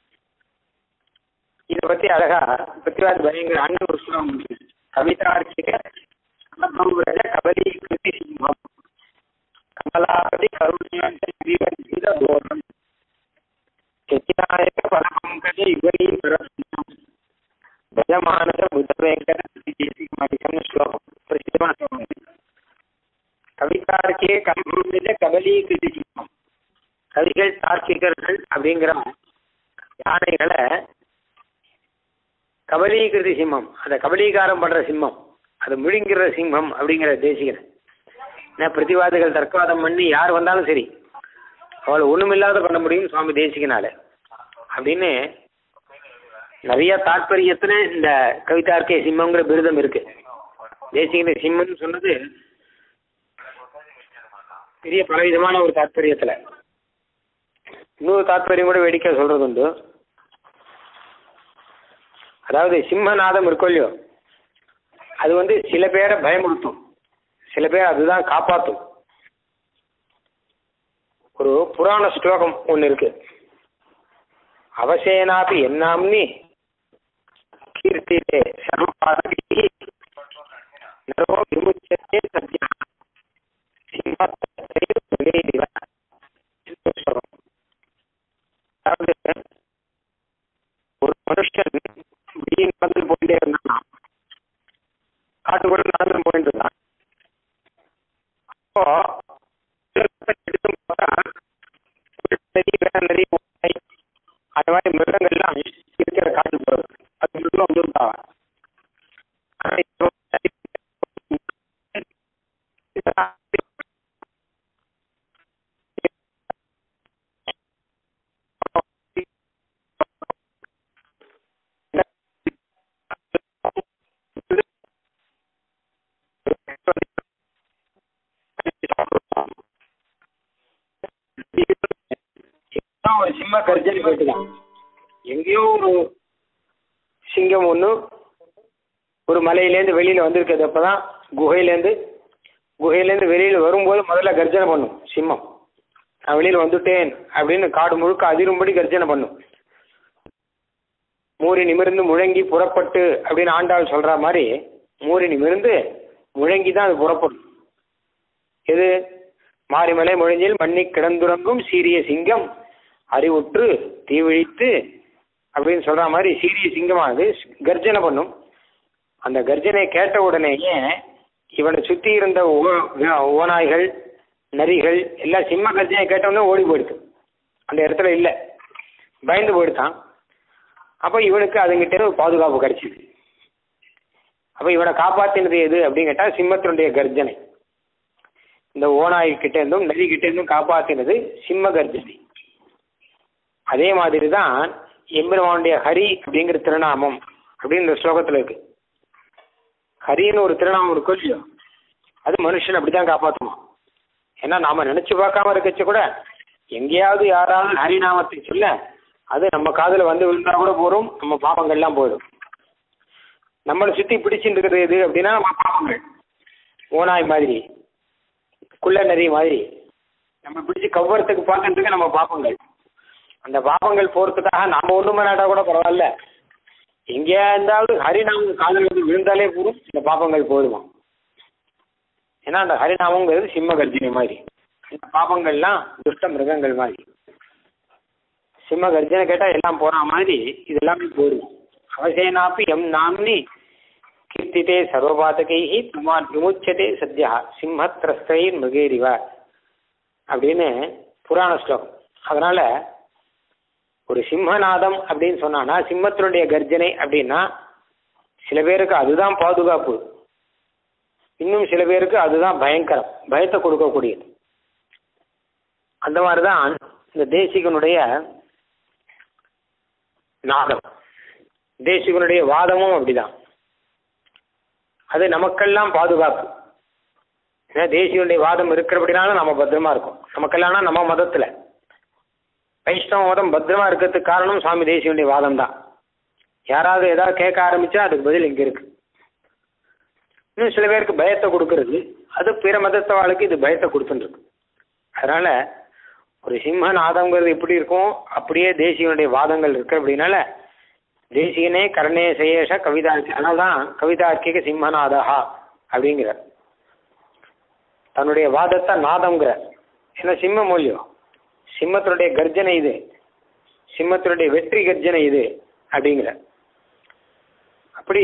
இதை பத்தி அழகா பிருத்திவாஜ் பயங்கர அண்ணன் ஒரு ஸ்லோகம் உண்டு. கவிதார்க்கிக கபௌரஜ கபலி கிருதி சிம்மம் கமலாபதி கருணியாண்ட ஜீவன் போதம் சச்சிநாயக பரமங்கஜ யுகை பரசிம்மம் பஜமானத புத வெங்கட தேசிகமதிகம் ஸ்லோகம் பிரசித்தமான ஸ்லோகம் இது. கவிதார்க்கே கம்பூர்ணித கபலீகிருதி சிம்மம் கவிகள் தார்க்கிகர்கள் அப்படிங்கிற யானைகளை கபலீகிருதி சிம்மம் அந்த கபலீகாரம் பண்ற சிம்மம் அது முழுங்கிற சிம்மம் அப்படிங்கிற தேசிகன் ஏன்னா பிரதிவாதிகள் தர்க்கவாதம் பண்ணி யார் வந்தாலும் சரி அவளை ஒண்ணுமில்லாத பண்ண முடியும் சுவாமி தேசிகனால அப்படின்னு நிறைய தாற்பயத்துல இந்த கவிதார்க்கே சிம்மங்கிற விருதம் இருக்கு தேசிகன சிம்மம்னு சொன்னது பெரிய பலவிதமான ஒரு தாற்பயத்துல இன்னொரு தாற்பயம் கூட வேடிக்கை சொல்றது உண்டு அதாவது சிம்மநாதம் இருக்கும் இல்லையோ அது வந்து சில பேரை பயமுறுத்தும் சில பேர் அதுதான் காப்பாற்றும் ஒரு புராண ஸ்லோகம் ஒன்று இருக்கு அவசேனாபி என்னாம்னி கீர்த்திலே சர்வபாதகி நரோ விமுச்சத்தே சத்யா சிம்மத்தை விளையிடிவ என்று சொல்றோம். அதாவது ஒரு மனுஷன் வெளியே நடந்து போயிட்டே இருந்தான் காட்டுக்குள்ள நடந்து போயிட்டு இருந்தான் அப்போ எடுத்து பார்த்தா ஒரு நரி வேற நரி ஓட்டை, அந்த மாதிரி மிருகங்கள்லாம் இருக்கிற காட்டு போகுது அது மிருகம் வந்துருந்தாங்க ஆனா இப்போ ஒரு சிம்ம கர்ஜனை போயிட்டுதான் எங்கேயோ ஒரு சிங்கம் ஒன்று ஒரு மலையிலேருந்து வெளியில் வந்திருக்கிறது அப்போ தான் குகையிலேருந்து குகையிலேருந்து வெளியில் வரும்போது முதல்ல கர்ஜனை பண்ணும் சிம்மம் நான் வெளியில் வந்துட்டேன் அப்படின்னு காடு முழுக்க அதிரும்படி கர்ஜனை பண்ணும் மூறி நிமிர்ந்து முழங்கி புறப்பட்டு அப்படின்னு ஆண்டாள் சொல்ற மாதிரி மூறி நிமிர்ந்து முழங்கி தான் அது புறப்படும் எது மாரிமலை மொழிஞ்சில் மண்ணி கிடந்துறங்கும் சீரிய சிங்கம் அறிவுற்று தீவிழித்து அப்படின்னு சொல்ற மாதிரி சீரிய சிங்கமானது கர்ஜனை பண்ணும் அந்த கர்ஜனை கேட்ட உடனேயே இவனை சுத்தி இருந்த ஓ- ஓநாய்கள் நரிகள் எல்லாம் சிம்ம கர்ஜனை கேட்ட உடனே ஓடி போயிடுது அந்த இடத்துல இல்லை பயந்து போயிடுதான் அப்போ இவனுக்கு அதுங்கிட்ட இருந்து பாதுகாப்பு கிடைச்சிது அப்போ இவனை காப்பாத்தினது எது அப்படின்னு கேட்டா சிம்மத்தினுடைய கர்ஜனை இந்த ஓநாய் கிட்ட இருந்தும் நரி கிட்ட இருந்தும் காப்பாத்தினது சிம்ம கர்ஜனை அதே மாதிரி தான் எம்பெருமானுடைய ஹரி அப்படிங்கிற திருநாமம் அப்படின்னு இந்த ஸ்லோகத்துல இருக்கு ஹரின்னு ஒரு திருநாமம் இருக்கும் இல்லையோ அது மனுஷன் அப்படிதான் காப்பாற்றுமா ஏன்னா நாம நினைச்சு பார்க்காம இருக்கச்ச கூட எங்கேயாவது யாராவது ஹரிநாமத்தை சொல்ல அது நம்ம காதுல வந்து விழுந்தா கூட போறோம் நம்ம பாவங்கள்லாம் போயிடும் நம்மளை சுத்தி பிடிச்சிட்டு இருக்கிறது எது அப்படின்னா நம்ம பாவங்கள் ஓனாய் மாதிரி குள்ள நரி மாதிரி நம்ம பிடிச்சி கவ்வறதுக்கு பார்க்கறதுக்கு நம்ம பாப்பங்கள் அந்த பாப்பங்கள் போறதுக்காக நாம ஒண்ணுமே நாட்டா கூட பரவாயில்ல எங்கேயா இருந்தாலும் ஹரிநாமம் காதல் வந்து விழுந்தாலே போதும் இந்த பாப்பங்கள் போதுமா ஏன்னா அந்த ஹரிநாமங்கிறது சிம்ம கர்ஜினி மாதிரி இந்த பாப்பங்கள்லாம் துஷ்ட மிருகங்கள் மாதிரி சிம்ம கர்ஜனை கேட்டா எல்லாம் போற மாதிரி இது எல்லாமே போதும் அவசேனாப்பி எம் நாம்னி கீர்த்தித்தே சர்வபாதகைஹி துமான் விமுச்சதே சத்யா சிம்மத்ரஸ்தை மிருகேரிவ அப்படின்னு புராண ஸ்லோகம் அதனால ஒரு சிம்மநாதம் அப்படின்னு சொன்னானா சிம்மத்தினுடைய கர்ஜனை அப்படின்னா சில பேருக்கு அதுதான் பாதுகாப்பு இன்னும் சில பேருக்கு அதுதான் பயங்கரம் பயத்தை கொடுக்கக்கூடியது அந்த மாதிரி தான் இந்த தேசிகனுடைய நாதம் தேசிகனுடைய வாதமும் அப்படிதான் அது நமக்கெல்லாம் பாதுகாப்பு ஏன்னா தேசிகனுடைய வாதம் இருக்கிறபடினால நம்ம பத்திரமா இருக்கோம் நமக்கெல்லாம் நம்ம மதத்துல வைஷ்ணவ மதம் பத்திரமா இருக்கிறதுக்கு காரணம் சுவாமி தேசிகனுடைய வாதம் தான் யாராவது ஏதாவது கேட்க ஆரம்பிச்சா அதுக்கு பதில் இங்க இருக்கு இன்னும் சில பேருக்கு பயத்தை கொடுக்கறது அது பிற மதத்தவாளுக்கு இது பயத்தை கொடுத்துருக்கு அதனால ஒரு சிம்மநாதங்கிறது எப்படி இருக்கும் அப்படியே தேசிகனுடைய வாதங்கள் இருக்கு அப்படின்னால தேசிகனே கர்ணே சயேஷ கவிதா அதனால்தான் கவிதார்க்கிக சிம்மநாதஹா அப்படிங்கிறார் தன்னுடைய வாதத்தை நாதம்ங்கிற ஏன்னா சிம்ம மூலியம் சிம்மத்தினுடைய கர்ஜனை இது சிம்மத்தினுடைய வெற்றி கர்ஜனை இது அப்படிங்கிற அப்படி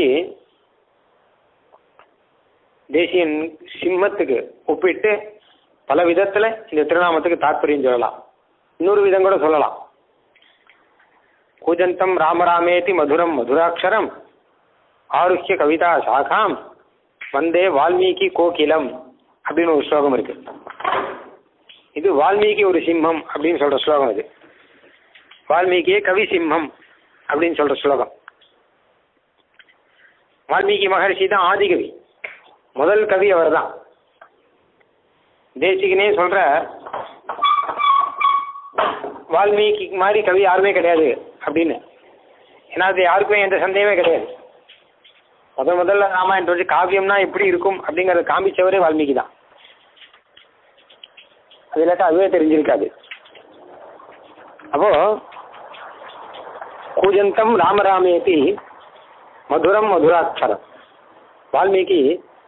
தேசியன் சிம்மத்துக்கு ஒப்பிட்டு பல விதத்துல இந்த திருநாமத்துக்கு தாற்பயம் சொல்லலாம் இன்னொரு விதம் கூட சொல்லலாம் கூஜந்தம் ராமராமேதி மதுரம் மதுராட்சரம் ஆருஷ்ய கவிதா சாகாம் வந்தே வால்மீகி கோகிலம் அப்படின்னு ஒரு ஸ்லோகம் இருக்கு இது வால்மீகி ஒரு சிம்மம் அப்படின்னு சொல்ற ஸ்லோகம் இது வால்மீகியே கவி சிம்மம் அப்படின்னு சொல்ற ஸ்லோகம் வால்மீகி மகர்ஷி தான் ஆதிகவி முதல் கவி அவர் தான் தேசிகனே சொல்ற வால்மீகி மாதிரி கவி யாருமே கிடையாது அப்படின்னு ஏன்னா அது யாருக்கும் எந்த சந்தேகமே கிடையாது முதல் முதல்ல ராமாயணம் வச்சு காவியம்னா எப்படி இருக்கும் அப்படிங்கறத காமிச்சவரே வால்மீகி தான் அது இல்லாட்டா அதுவே தெரிஞ்சிருக்காது அப்போ கூஜந்தம் ராமராமேதி மதுரம் மதுராட்சரம் வால்மீகி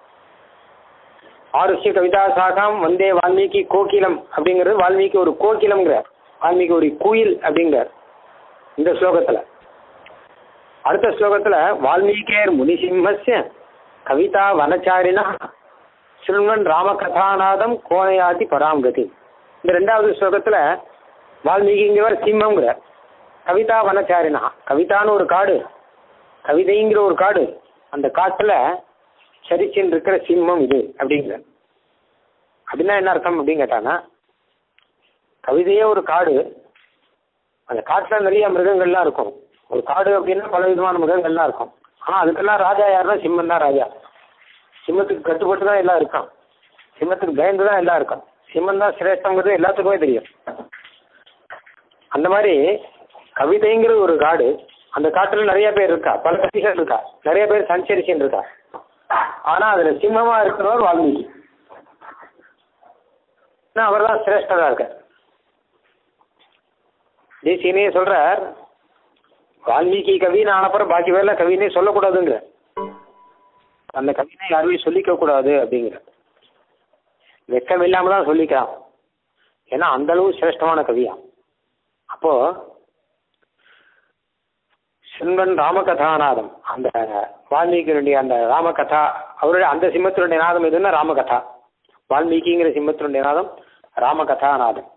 ஆருஷ்ய கவிதா சாகாம் வந்தே வால்மீகி கோகிலம் அப்படிங்கிறது வால்மீகி ஒரு கோகிலம்ங்கிறார் வால்மீகி ஒரு குயில் அப்படிங்கிறார் இந்த ஸ்லோகத்துல அடுத்த ஸ்லோகத்துல வால்மீகேர் முனிசிம்மஸ்ய கவிதா வனச்சாரினா சிறுவன் ராமகதாநாதம் கோணையாதி பராங்கதி இந்த ரெண்டாவது ஸ்லோகத்துல வால்மீகிங்கிறவர் சிம்மங்கிறார் கவிதா வனச்சாரினா கவிதான்னு ஒரு காடு கவிதைங்கிற ஒரு காடு அந்த காட்டுல சரிச்சின்னு இருக்கிற சிம்மம் இது அப்படிங்கிற அப்படின்னா என்ன அர்த்தம் அப்படின்னு கேட்டானா கவிதையே ஒரு காடு அந்த காட்டுல நிறைய மிருகங்கள்லாம் இருக்கும் ஒரு காடு அப்படின்னா பல விதமான மிருகங்கள்லாம் இருக்கும் ஆனா அதுக்கெல்லாம் ராஜா யாருன்னா சிம்மம் தான் ராஜா சிம்மத்துக்கு கட்டுப்பட்டு தான் எல்லாம் இருக்கான் சிம்மத்துக்கு பயந்து தான் எல்லாம் இருக்கான் சிம்மம் தான் சிரேஷ்டங்கிறது எல்லாத்துக்குமே தெரியும் அந்த மாதிரி கவிதைங்கிற ஒரு காடு அந்த காட்டுல நிறைய பேர் இருக்கா பல கட்சிகள் இருக்கா நிறைய பேர் சஞ்சரிச்சுன்னு இருக்கா ஆனா அதுல சிம்மமா இருக்கிறவர் வால்மீகி அவர் தான் சிரேஷ்டரா இருக்கார் தேசியனே சொல்றார் வால்மீகி கவின்னு ஆனப்புறம் பாக்கி பேர்லாம் கவினே சொல்லக்கூடாதுங்கிற அந்த கவினை யாருமே சொல்லிக்க கூடாது அப்படிங்கிற வெக்கம் இல்லாம தான் சொல்லிக்கலாம் ஏன்னா அந்த அளவு சிரேஷ்டமான கவியா அப்போ சிம்மன் ராமகதாநாதம் அந்த வால்மீகியினுடைய அந்த ராமகதா அவருடைய அந்த சிம்மத்தினுடைய நாதம் எதுன்னா ராமகதா வால்மீகிங்கிற சிம்மத்தினுடைய நாதம் ராமகதாநாதம்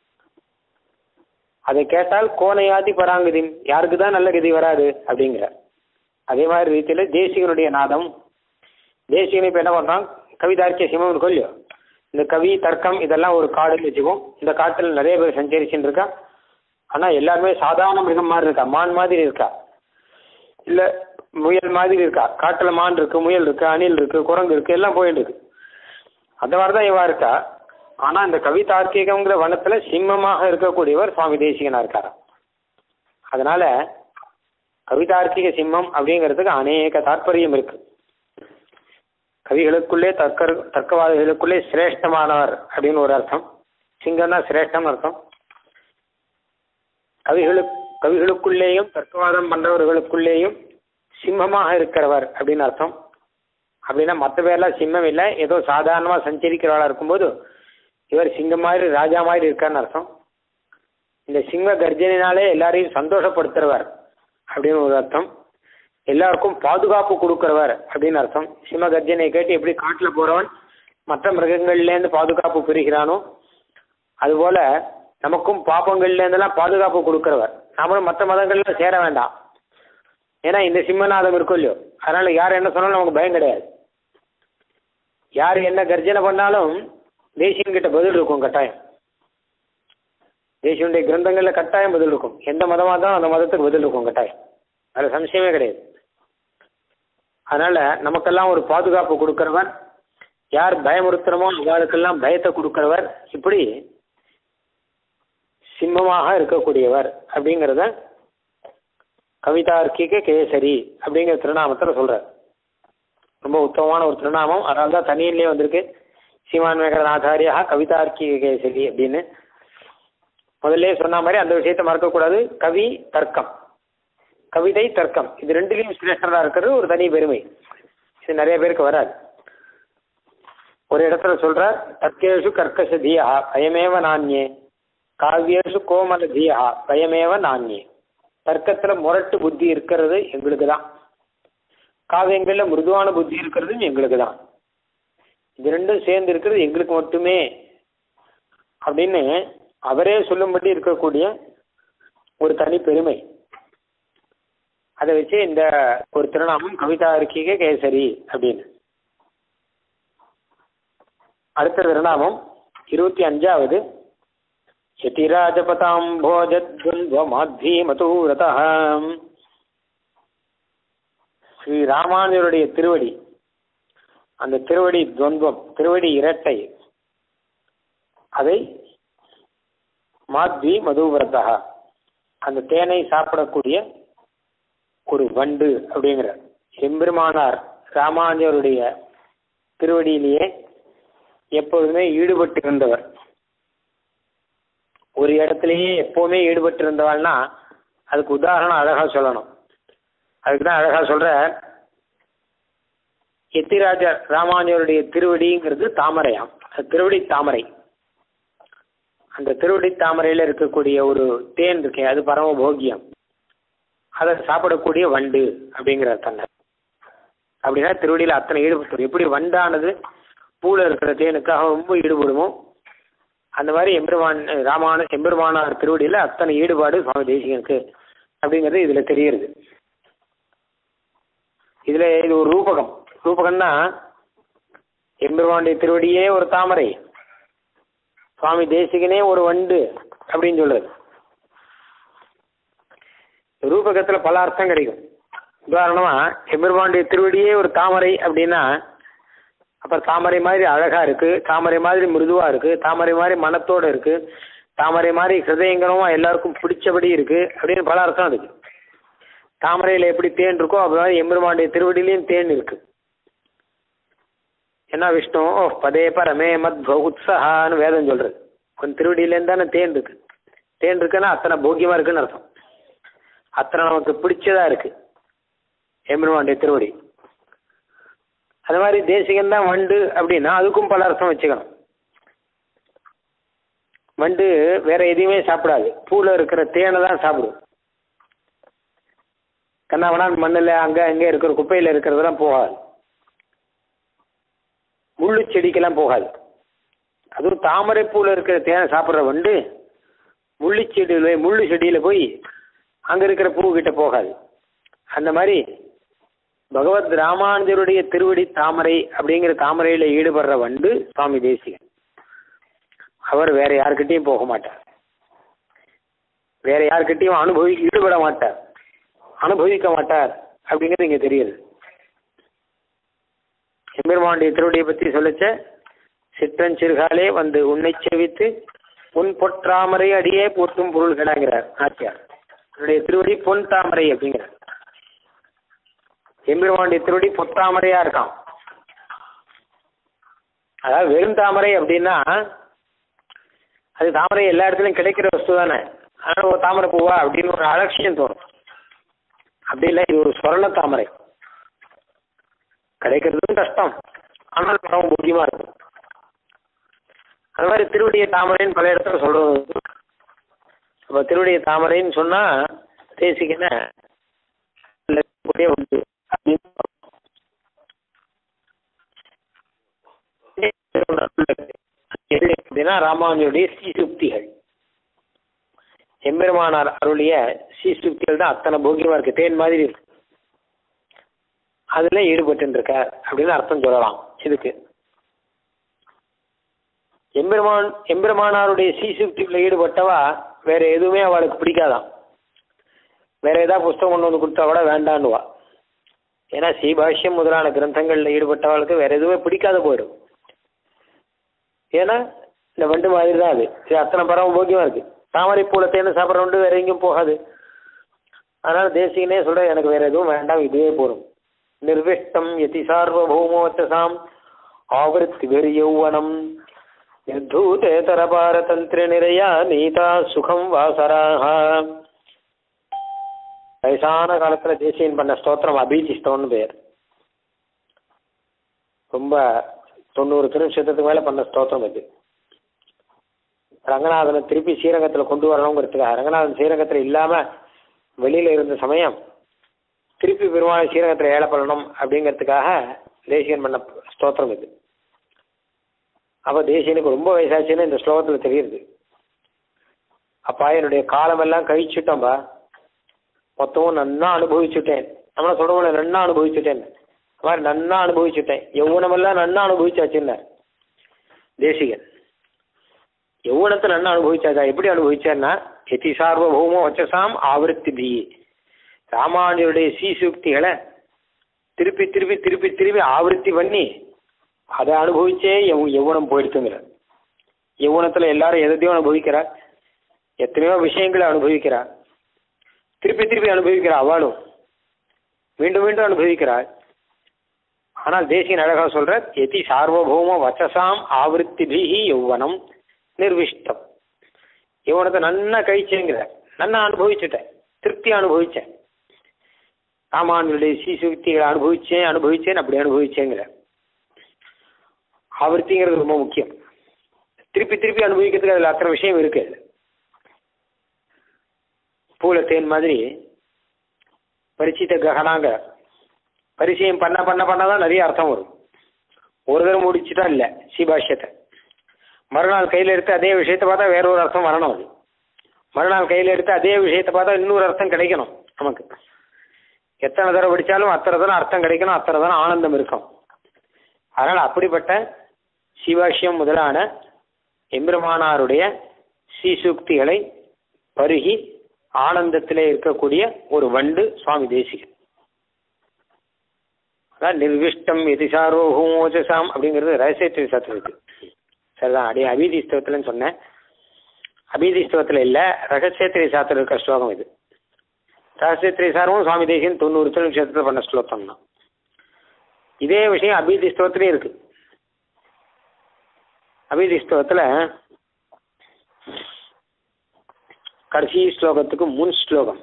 அதை கேட்டால் கோனையாதி பராங்கதி யாருக்கு தான் நல்ல கதி வராது அப்படிங்கிற அதே மாதிரி ரீதியில் தேசிகனுடைய நாதம் தேசிகன் இப்போ என்ன பண்ணுறான் கவிதார்க்கிய சிம்மன் கொல்லியோ இந்த கவி தர்க்கம் இதெல்லாம் ஒரு காடுன்னு வச்சுக்கோம் இந்த காட்டில் நிறைய பேர் சஞ்சரிச்சுட்டு இருக்கா ஆனால் எல்லாருமே சாதாரண மிருகம் மாதிரி இருக்கா மான் மாதிரி இருக்கா இல்லை முயல் மாதிரி இருக்கா காட்டில் மான் இருக்கு முயல் இருக்கு அணில் இருக்கு குரங்கு இருக்கு எல்லாம் போயிட்டு இருக்கு அந்த மாதிரி தான் இவா இருக்கா ஆனால் இந்த கவி தார்க்கிகங்கிற வனத்தில் சிம்மமாக இருக்கக்கூடியவர் சுவாமி தேசிகனா இருக்காராம் அதனால கவிதார்க்கிக சிம்மம் அப்படிங்கிறதுக்கு அநேக தாற்பயம் இருக்கு கவிகளுக்குள்ளே தர்க்க தர்க்கவாதிகளுக்குள்ளே சிரேஷ்டமானவர் அப்படின்னு ஒரு அர்த்தம் சிங்கம்னா சிரேஷ்டம் அர்த்தம் கவிகளு கவிகளுக்குள்ளேயும் தர்க்கவாதம் பண்றவர்களுக்குள்ளேயும் சிம்மமாக இருக்கிறவர் அப்படின்னு அர்த்தம் அப்படின்னா மற்ற பேர்லாம் சிம்மம் இல்லை ஏதோ சாதாரணமாக சஞ்சரிக்கிறவளா இருக்கும்போது இவர் சிங்கம் மாதிரி ராஜா மாதிரி இருக்கான்னு அர்த்தம் இந்த சிங்க கர்ஜனினாலே எல்லாரையும் சந்தோஷப்படுத்துறவர் அப்படின்னு ஒரு அர்த்தம் எல்லாருக்கும் பாதுகாப்பு கொடுக்கிறவர் அப்படின்னு அர்த்தம் சிம்ம கர்ஜனை கேட்டு எப்படி காட்டில் போறவன் மற்ற மிருகங்கள்லேருந்து பாதுகாப்பு பெறுகிறானோ அதுபோல நமக்கும் பாப்பங்கள்லேருந்தெல்லாம் பாதுகாப்பு கொடுக்கிறவர் நாமளும் மற்ற மதங்கள்ல சேர வேண்டாம் ஏன்னா இந்த சிம்மநாதம் இருக்கும் இல்லையோ அதனால யார் என்ன சொன்னாலும் நமக்கு பயம் கிடையாது யார் என்ன கர்ஜனை பண்ணாலும் தேசியம் கிட்ட பதில் இருக்கும் கட்டாயம் தேசியனுடைய கிரந்தங்கள்ல கட்டாயம் பதில் இருக்கும் எந்த மதமாக இருந்தாலும் அந்த மதத்துக்கு பதில் இருக்கும் கட்டாயம் அதில் சம்சயமே கிடையாது அதனால நமக்கெல்லாம் ஒரு பாதுகாப்பு கொடுக்கிறவர் யார் பயமுறுத்துறமோ அவர்களுக்கெல்லாம் பயத்தை கொடுக்கிறவர் இப்படி சிம்மமாக இருக்கக்கூடியவர் அப்படிங்கிறத கவிதார்க்கிக கேசரி அப்படிங்கிற திருநாமத்தில் சொல்றார் ரொம்ப உத்தமமான ஒரு திருநாமம் அதனால தான் தனியிலே வந்திருக்கு சீமான் மேகரநாதாரியா கவிதார்க்கிக கேசரி அப்படின்னு முதல்ல சொன்ன மாதிரி அந்த விஷயத்தை மறக்கக்கூடாது கவி தர்க்கம் கவிதை தர்க்கம் இது ரெண்டுலையும் சிரேஷ்டராக இருக்கிறது ஒரு தனி பெருமை இது நிறைய பேருக்கு வராது ஒரு இடத்துல சொல்றார் தர்க்கேஷு கர்க்கச தீயா பயமேவ நான்யே காவியேஷு கோமல தீயா பயமேவ நான்யே தர்க்கத்துல முரட்டு புத்தி இருக்கிறது எங்களுக்கு தான் காவியங்கள்ல மிருதுவான புத்தி இருக்கிறதும் எங்களுக்கு தான் இது ரெண்டும் சேர்ந்து இருக்கிறது எங்களுக்கு மட்டுமே அப்படின்னு அவரே சொல்லும்படி இருக்கக்கூடிய ஒரு தனி பெருமை அதை வச்சு இந்த ஒரு திருநாமம் கவிதா இருக்கிக கேசரி அப்படின்னு அடுத்த திருநாமம் இருபத்தி அஞ்சாவது யதிராஜபதாம் போஜத்வந்த்வமாத்வி மதூரதா ஸ்ரீ ராமானுஜருடைய திருவடி அந்த திருவடி துவந்தம் திருவடி இரட்டை அதை மாத்வி மதுவிரதா அந்த தேனை சாப்பிடக்கூடிய ஒரு வண்டு அப்படிங்கிற எம்பெருமானார் ராமானுஜருடைய திருவடியிலேயே எப்பொழுதுமே ஈடுபட்டு இருந்தவர் ஒரு இடத்துலயே எப்பவுமே ஈடுபட்டு இருந்தவாள்னா அதுக்கு உதாரணம் அழகா சொல்லணும் அதுக்கு தான் அழகா சொல்ற எத்திராஜ ராமானுஜருடைய திருவடிங்கிறது தாமரையாம் அது திருவடி தாமரை அந்த திருவடி தாமரையில இருக்கக்கூடிய ஒரு தேன் இருக்கே அது பரம போகியம் அதை சாப்பிடக்கூடிய வண்டு அப்படிங்கிற தன்னை அப்படின்னா திருவடியில் அத்தனை ஈடுபட்டு எப்படி வண்டானது பூல இருக்கிற தேனுக்காக ரொம்ப ஈடுபடுமோ அந்த மாதிரி எம்பெருமான் ராமான எம்பெருமானார் திருவடியில் அத்தனை ஈடுபாடு சுவாமி தேசிகனுக்கு அப்படிங்கிறது இதுல தெரியுது இதுல இது ஒரு ரூபகம் ரூபகம்னா எம்பெருமானுடைய திருவடியே ஒரு தாமரை சுவாமி தேசிகனே ஒரு வண்டு அப்படின்னு சொல்றது ரூபகத்துல பல அர்த்தம் கிடைக்கும் உதாரணமா எம்பெருமானுடைய திருவடியே ஒரு தாமரை அப்படின்னா அப்ப தாமரை மாதிரி அழகா இருக்கு தாமரை மாதிரி மிருதுவா இருக்கு தாமரை மாதிரி மனத்தோட இருக்கு தாமரை மாதிரி ஹிருதயங்கரமா எல்லாருக்கும் பிடிச்சபடி இருக்கு அப்படின்னு பல அர்த்தம் இருக்கு தாமரையில எப்படி தேன் இருக்கோ அப்படி மாதிரி எம்பெருமானுடைய திருவடியிலையும் தேன் இருக்கு என்ன விஷ்ணு ஓ பதே பரமே மத் உத்சகான்னு வேதம் சொல்றது கொஞ்சம் திருவடியிலேருந்து தானே தேன் இருக்கு தேன் இருக்குன்னா அத்தனை போக்கியமா இருக்குன்னு அர்த்தம் அத்தனை நமக்கு பிடிச்சதா இருக்கு எம்பெருமானுடைய திருவடி அது மாதிரி தேசிகம் தான் வண்டு அப்படின்னா அதுக்கும் பல அர்த்தம் வச்சுக்கணும் வண்டு வேற எதையுமே சாப்பிடாது பூவில் இருக்கிற தேனை தான் சாப்பிடும் கண்ணாவனா மண்ணில் அங்கே அங்கே இருக்கிற குப்பையில் இருக்கிறதெல்லாம் போகாது முள்ளு செடிக்கெல்லாம் போகாது அதுவும் தாமரை பூவில் இருக்கிற தேனை சாப்பிட்ற வண்டு முள்ளு செடியில் முள்ளு செடியில் போய் அங்கே இருக்கிற பூக்கிட்ட போகாது அந்த மாதிரி பகவத் ராமானுஜருடைய திருவடி தாமரை அப்படிங்கிற தாமரையில் ஈடுபடுற வண்டு சுவாமி தேசிகன் அவர் வேற யாருக்கிட்டையும் போக மாட்டார் வேற யாருக்கிட்டையும் அனுபவி ஈடுபட மாட்டார் அனுபவிக்க மாட்டார் அப்படிங்கிறது இங்க தெரியுது எம்பெருமானுடைய திருவடியை பற்றி சொல்லச்ச சிற்றஞ்சிறுகாலே வந்து உன்னை செவித்து உன் பொற்றாமரை அடியே போற்றும் பொருள்களாங்கிறார் ஆச்சியார் அவருடைய திருவடி பொன் தாமரை அப்படிங்கிறார் எம்பெருமானுடைய திருவடி பொத்தாமரையா இருக்கான் அதாவது வெறும் தாமரை அப்படின்னா அது தாமரை எல்லா இடத்துலையும் கிடைக்கிற வஸ்து தானே அதனால ஒரு தாமரை பூவா அப்படின்னு ஒரு அலட்சியம் தோணும் அப்படி இல்லை இது ஒரு சொர்ண தாமரை கிடைக்கிறதும் கஷ்டம் ஆனால் பரவ முக்கியமா இருக்கும் அது மாதிரி திருவடிய தாமரைன்னு பல இடத்துல சொல்றது அப்ப திருவடிய தாமரைன்னு சொன்னா தேசிக்கன உண்டு அப்படின்னு எது அப்படின்னா ராமானுஜருடைய ஸ்ரீசுக்திகள் எம்பெருமானார் அருளிய ஸ்ரீசுக்திகள் தான் அத்தனை போக்கியமா இருக்கு தேன் மாதிரி இருக்கு அதுல ஈடுபட்டு இருக்கார் அப்படின்னு அர்த்தம் சொல்லலாம் இதுக்கு எம்பெருமான் எம்பெருமானாருடைய ஸ்ரீசுக்தியில் ஈடுபட்டவா வேற எதுவுமே அவளுக்கு பிடிக்காதான் வேற ஏதாவது புஸ்தகம் கொண்டு வந்து கொடுத்தா கூட வேண்டான்னுவா ஏன்னா ஸ்ரீபாஷ்யம் முதலான கிரந்தங்களில் ஈடுபட்டவளுக்கு வேற எதுவுமே பிடிக்காத போயிடும் ஏன்னா இந்த வண்டு மாதிரி தான் அது இது அத்தனை பரவ போக்கியமா இருக்கு தாமரை பூல தேர்ந்து சாப்பிட்ற வண்டு வேற எங்கேயும் போகாது அதனால தேசிகனே சொல்ற எனக்கு வேற எதுவும் வேண்டாம் இதுவே போதும் நிர்விஷ்டம் யதி சார்வபௌமோச்சசாம் ஆவருத்தி வெறி யௌவனம் நிர்தூதேதர பாரதந்திர நிறையா நீதா சுகம் வாசராக வயசான காலத்துல தேசியன் பண்ண ஸ்தோத்திரம் அபிஜிஸ்தவம்னு பேர் ரொம்ப தொண்ணூறு திருநட்சத்திரத்துக்கு மேல பண்ண ஸ்தோத்திரம் இது ரங்கநாதனை திருப்பி ஸ்ரீரங்கத்துல கொண்டு வரணுங்கிறதுக்காக ரங்கநாதன் ஸ்ரீரங்கத்துல இல்லாம வெளியில இருந்த சமயம் திருப்பி பெருமாளை ஸ்ரீரங்கத்துல ஏழை பண்ணணும் அப்படிங்கிறதுக்காக தேசியன் பண்ண ஸ்தோத்திரம் இது அப்ப தேசியனுக்கு ரொம்ப வயசாச்சுன்னு இந்த ஸ்லோகத்துல தெரியுது அப்பா என்னுடைய காலமெல்லாம் கழிச்சுட்டோம்பா மொத்தமும் நன்னா அனுபவிச்சுட்டேன் நம்மள சொல்றவங்கள நன்னா அனுபவிச்சுட்டேன் அது மாதிரி நன்னா அனுபவிச்சுட்டேன் எவ்வளவெல்லாம் நன்னா அனுபவிச்சாச்சுன்னு தேசிகன் யௌவனத்தை நன்னா அனுபவிச்சாச்சா எப்படி அனுபவிச்சார்னா எதி சார்வபௌம வச்சசாம் ஆவருத்தி பி ராமானுடைய சீசுக்திகளை திருப்பி திருப்பி திருப்பி திருப்பி ஆவருத்தி பண்ணி அதை அனுபவிச்சே எவ் யௌவனம் போயிடுத்துங்கிற யௌவனத்தில் எல்லாரும் எதையும் அனுபவிக்கிறார் எத்தனையோ விஷயங்களை அனுபவிக்கிறார் திருப்பி திருப்பி அனுபவிக்கிறார் அவளும் மீண்டும் மீண்டும் அனுபவிக்கிறாள் ஆனால் தேசியன் அழகா சொல்ற எதி சார்வபௌம வச்சசாம் ஆவருத்தி பீஹி யௌவனம் நிர்விஷ்டம் யௌவனத்தை நன்னா கழிச்சேங்கிற நன்னா அனுபவிச்சுட்டேன் திருப்தி அனுபவிச்சேன் ராமானுடைய சீசுக்திகளை அனுபவிச்சேன் அனுபவிச்சேன் அப்படி அனுபவிச்சேங்கிற ஆவர்த்திங்கிறது ரொம்ப முக்கியம் திருப்பி திருப்பி அனுபவிக்கிறதுக்கு அதில் அத்தனை விஷயம் இருக்கு பூல தேன் மாதிரி பரிச்சித்த ககனாங்க பரிச்சயம் பண்ண பண்ண பண்ணாதான் நிறைய அர்த்தம் வரும் ஒரு தடவை முடிச்சுட்டா இல்லை சீபாஷ்யத்தை மறுநாள் கையில் எடுத்து அதே விஷயத்தை பார்த்தா வேற ஒரு அர்த்தம் வரணும் அது மறுநாள் கையில் எடுத்து அதே விஷயத்தை பார்த்தா இன்னொரு அர்த்தம் கிடைக்கணும் நமக்கு எத்தனை தடவை படித்தாலும் அத்தனை தானே அர்த்தம் கிடைக்கணும் அத்தனை தானே ஆனந்தம் இருக்கும் அதனால் அப்படிப்பட்ட சிவாஷ்யம் முதலான எம்பெருமானாருடைய ஸ்ரீசூக்திகளை பருகி ஆனந்தத்திலே இருக்கக்கூடிய ஒரு வண்டு சுவாமி தேசிகன் அதான் நிர்விஷ்டம் எதிசாரோகோஜசாம் அப்படிங்கிறது ரகசியத்திரி சத்து இருக்கு சரிதான் அப்படியே அபீதி ஸ்தவத்துலன்னு சொன்னேன் அபீதி ஸ்தவத்தில் இல்லை ரகசியத்திரி சாத்திரம் இருக்கிற ஸ்லோகம் இது ரகசியத்திரி சாரமும் சுவாமி தேசியன் தொண்ணூறு திருநட்சத்திரத்தில் பண்ண ஸ்லோகம் தான் இதே விஷயம் அபீதி ஸ்தவத்திலே இருக்கு அபீதி ஸ்தவத்தில் கடைசி ஸ்லோகத்துக்கு முன் ஸ்லோகம்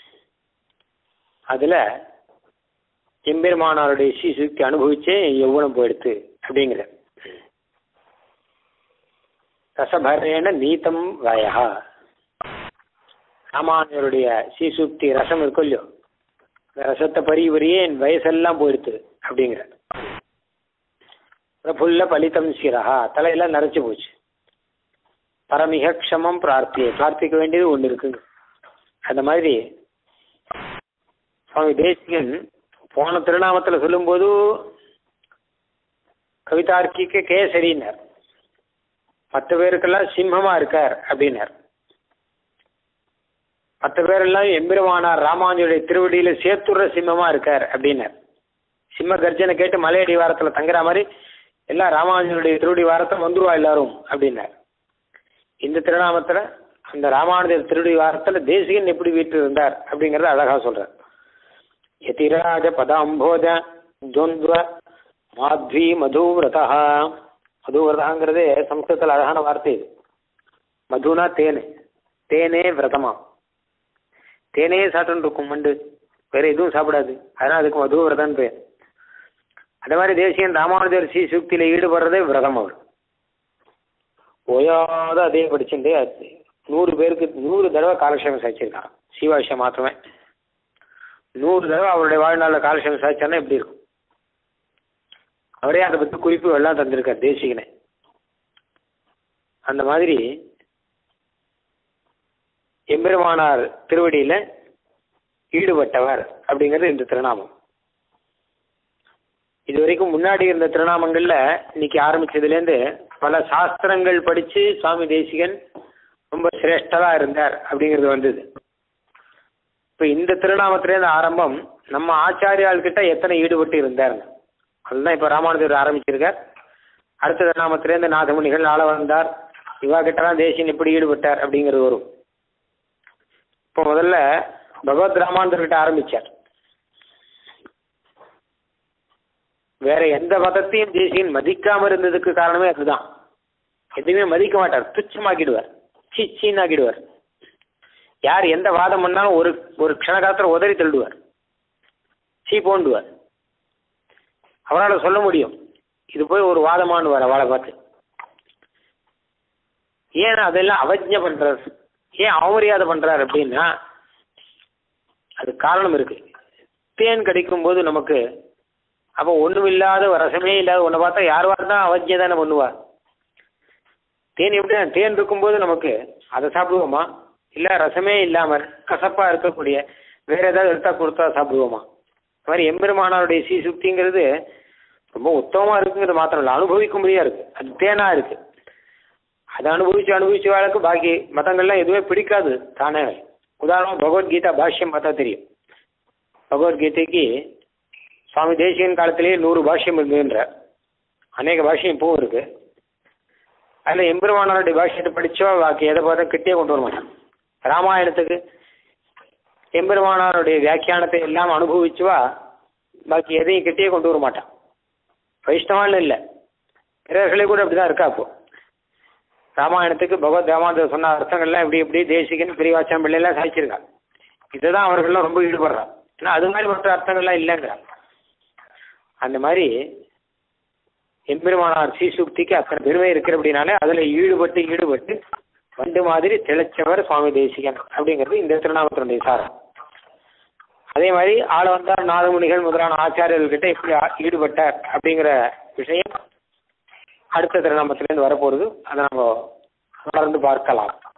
அதுல எம்பெருமானாருடைய சீசுக்கு அனுபவிச்சே எவ்வளவு போயிடுத்து அப்படிங்கிற ரசபரேன நீதம் வயா ராமானுஜருடைய சீசுக்தி ரசம் இருக்கும் இல்லையோ இந்த ரசத்தை பறி வரியே என் வயசெல்லாம் போயிடுத்து அப்படிங்கிற பிரபுல்ல பலிதம் சிரஹா தலையெல்லாம் நரைச்சு போச்சு பரமிக க்ஷமம் பிரார்த்தியை பிரார்த்திக்க வேண்டியது ஒன்று இருக்குங்க அந்த மாதிரி சுவாமி தேசிகன் போன திருநாமத்தில் சொல்லும்போது கவிதார்க்கிக்க கேசரின்னார் மற்ற பேருக்கெல்லாம் சிம்மமா இருக்கார் அப்படின்னார் மற்ற பேரெல்லாம் எம்பெருமானார் ராமானுஜருடைய திருவடியில சேத்துற சிம்மமா இருக்கார் அப்படின்னார் சிம்ம கர்ஜனை கேட்டு மலையடி வாரத்துல தங்குற மாதிரி எல்லாம் ராமானுஜருடைய திருவடி வாரத்தை வந்துருவா எல்லாரும் அப்படின்னார் இந்த திருநாமத்துல அந்த ராமானுஜர் திருவடி வாரத்துல தேசிகன் எப்படி வீட்டு இருந்தார் அப்படிங்கறத அழகா சொல்றார் யதிராஜ பதாம்போஜ துவந்த்வ மாத்வி மதுவிரதா மதுவிரதாங்கிறது சம்ஸ்கிருதத்தில் அழகான வார்த்தை இது மதுனா தேனு தேனே விரதமா தேனே சாப்பிட்டு இருக்கும் மண்டு வேற எதுவும் சாப்பிடாது அதனால அதுக்கு மது விரதம் பேர் அதே மாதிரி தேசியன் ராமானுஜர் ஸ்ரீ சுக்தியில ஈடுபடுறதே விரதம் அவர் ஓயாத அதே படிச்சுட்டே நூறு பேருக்கு நூறு தடவை காலக்ஷேபம் சாய்ச்சிருக்கான் சீவாஷம் மாத்திரமே நூறு தடவை அவருடைய வாழ்நாளில் காலக்ஷேபம் சாய்ச்சார்னா எப்படி இருக்கும் அவரே அதை பற்றி குறிப்பு எல்லாம் தந்திருக்கார் தேசிகனை அந்த மாதிரி எம்பெருமானார் திருவடியில ஈடுபட்டவர் அப்படிங்கிறது இந்த திருநாமம் இது வரைக்கும் முன்னாடி இருந்த திருநாமங்கள்ல இன்னைக்கு ஆரம்பிச்சதுலேருந்து பல சாஸ்திரங்கள் படிச்சு சுவாமி தேசிகன் ரொம்ப சிரேஷ்டரா இருந்தார் அப்படிங்கிறது வந்தது இப்ப இந்த திருநாமத்திலேருந்து ஆரம்பம் நம்ம ஆச்சாரியால் கிட்ட எத்தனை ஈடுபட்டு இருந்தார்னு அதுதான் இப்ப ராமானுஜர் ஆரம்பிச்சிருக்கார் அடுத்த திருநாமத்திலேருந்து நாதமுனிகள் ஆள வந்தார் இவா கிட்டலாம் தேசியன் எப்படி ஈடுபட்டார் அப்படிங்கிறது வரும் இப்போ முதல்ல பகவத் ராமானுஜர் கிட்ட ஆரம்பிச்சார் வேற எந்த மதத்தையும் தேசியன் மதிக்காம இருந்ததுக்கு காரணமே அதுதான் எதுவுமே மதிக்க மாட்டார் துச்சமாக்கிடுவார் சீச்சின்னு ஆக்கிடுவார் யார் எந்த வாதம் பண்ணாலும் ஒரு ஒரு க்ஷணகாலத்தில் உதறி தள்ளுவார் சீ போண்டுவார் அவரால் சொல்ல முடியும் இது போய் ஒரு வாதமானுவார் அவளை பார்த்து ஏன் அதெல்லாம் அவஜ்ஞ பண்றார் ஏன் அவமரியாதை பண்றார் அப்படின்னா அது காரணம் இருக்கு தேன் கிடைக்கும் போது நமக்கு அப்போ ஒண்ணும் இல்லாத ரசமே இல்லாத ஒன்றை பார்த்தா யார் தான் அவஜ்ஞ தானே பண்ணுவா தேன் எப்படி தேன் இருக்கும்போது நமக்கு அதை சாப்பிடுவோமா இல்லை ரசமே இல்லாமல் கசப்பா இருக்கக்கூடிய வேற ஏதாவது எடுத்தா கொடுத்தா சாப்பிடுவோமா இந்த மாதிரி எம்பெருமானாருடைய சீசுக்திங்கிறது ரொம்ப உத்தமமா இருக்குங்கிறது மாத்திரம் இல்லை அனுபவிக்கும்படியா இருக்கு அது தேனா இருக்கு அதை அனுபவிச்சு அனுபவிச்சு வாழ்க்கை பாக்கி மதங்கள்லாம் எதுவுமே பிடிக்காது தானே உதாரணம் பகவத்கீதா பாஷ்யம் பார்த்தா தெரியும் பகவத்கீதைக்கு சுவாமி தேசியன் காலத்திலேயே நூறு பாஷ்யம் இருந்துன்ற அநேக பாஷ்யம் இப்பவும் இருக்கு அதில் எம்பெருமானாருடைய பாஷ்யத்தை படிச்சோ பாக்கி எதை பார்த்தா கிட்டே கொண்டு வர மாட்டான் ராமாயணத்துக்கு எம்பெருமானாருடைய வியாக்கியானத்தை எல்லாம் அனுபவிச்சுவா பாக்கி எதையும் கிட்டே கொண்டு வர மாட்டான் வைஷ்ணவான்னு இல்லை பிறர்களே கூட அப்படிதான் இருக்கா இப்போ ராமாயணத்துக்கு பகவத் ராமானந்தர் சொன்ன அர்த்தங்கள்லாம் எப்படி எப்படி தேசிகன் பிரிவாச்சம் பிள்ளைலாம் சாதிச்சிருக்கா இதுதான் அவர்கள்லாம் ரொம்ப ஈடுபடுறா ஏன்னா அது மாதிரி மற்ற அர்த்தங்கள்லாம் இல்லைங்கிறா அந்த மாதிரி எம்பெருமானார் சீசுக்திக்கு அத்தனை பெருமை இருக்கிற அப்படின்னாலே அதில் ஈடுபட்டு ஈடுபட்டு வண்டு மாதிரி திளைச்சவர் சுவாமி தேசிகன் அப்படிங்கிறது இந்த திருநாமத்தினுடைய சாரம் அதே மாதிரி ஆள வந்தார் நாதமுனிகள் முதலான ஆச்சாரியர்கள்கிட்ட எப்படி ஈடுபட்டார் அப்படிங்கிற விஷயம் அடுத்த திருநாமத்திலேருந்து வரப்போகுது அதை நம்ம தொடர்ந்து பார்க்கலாம்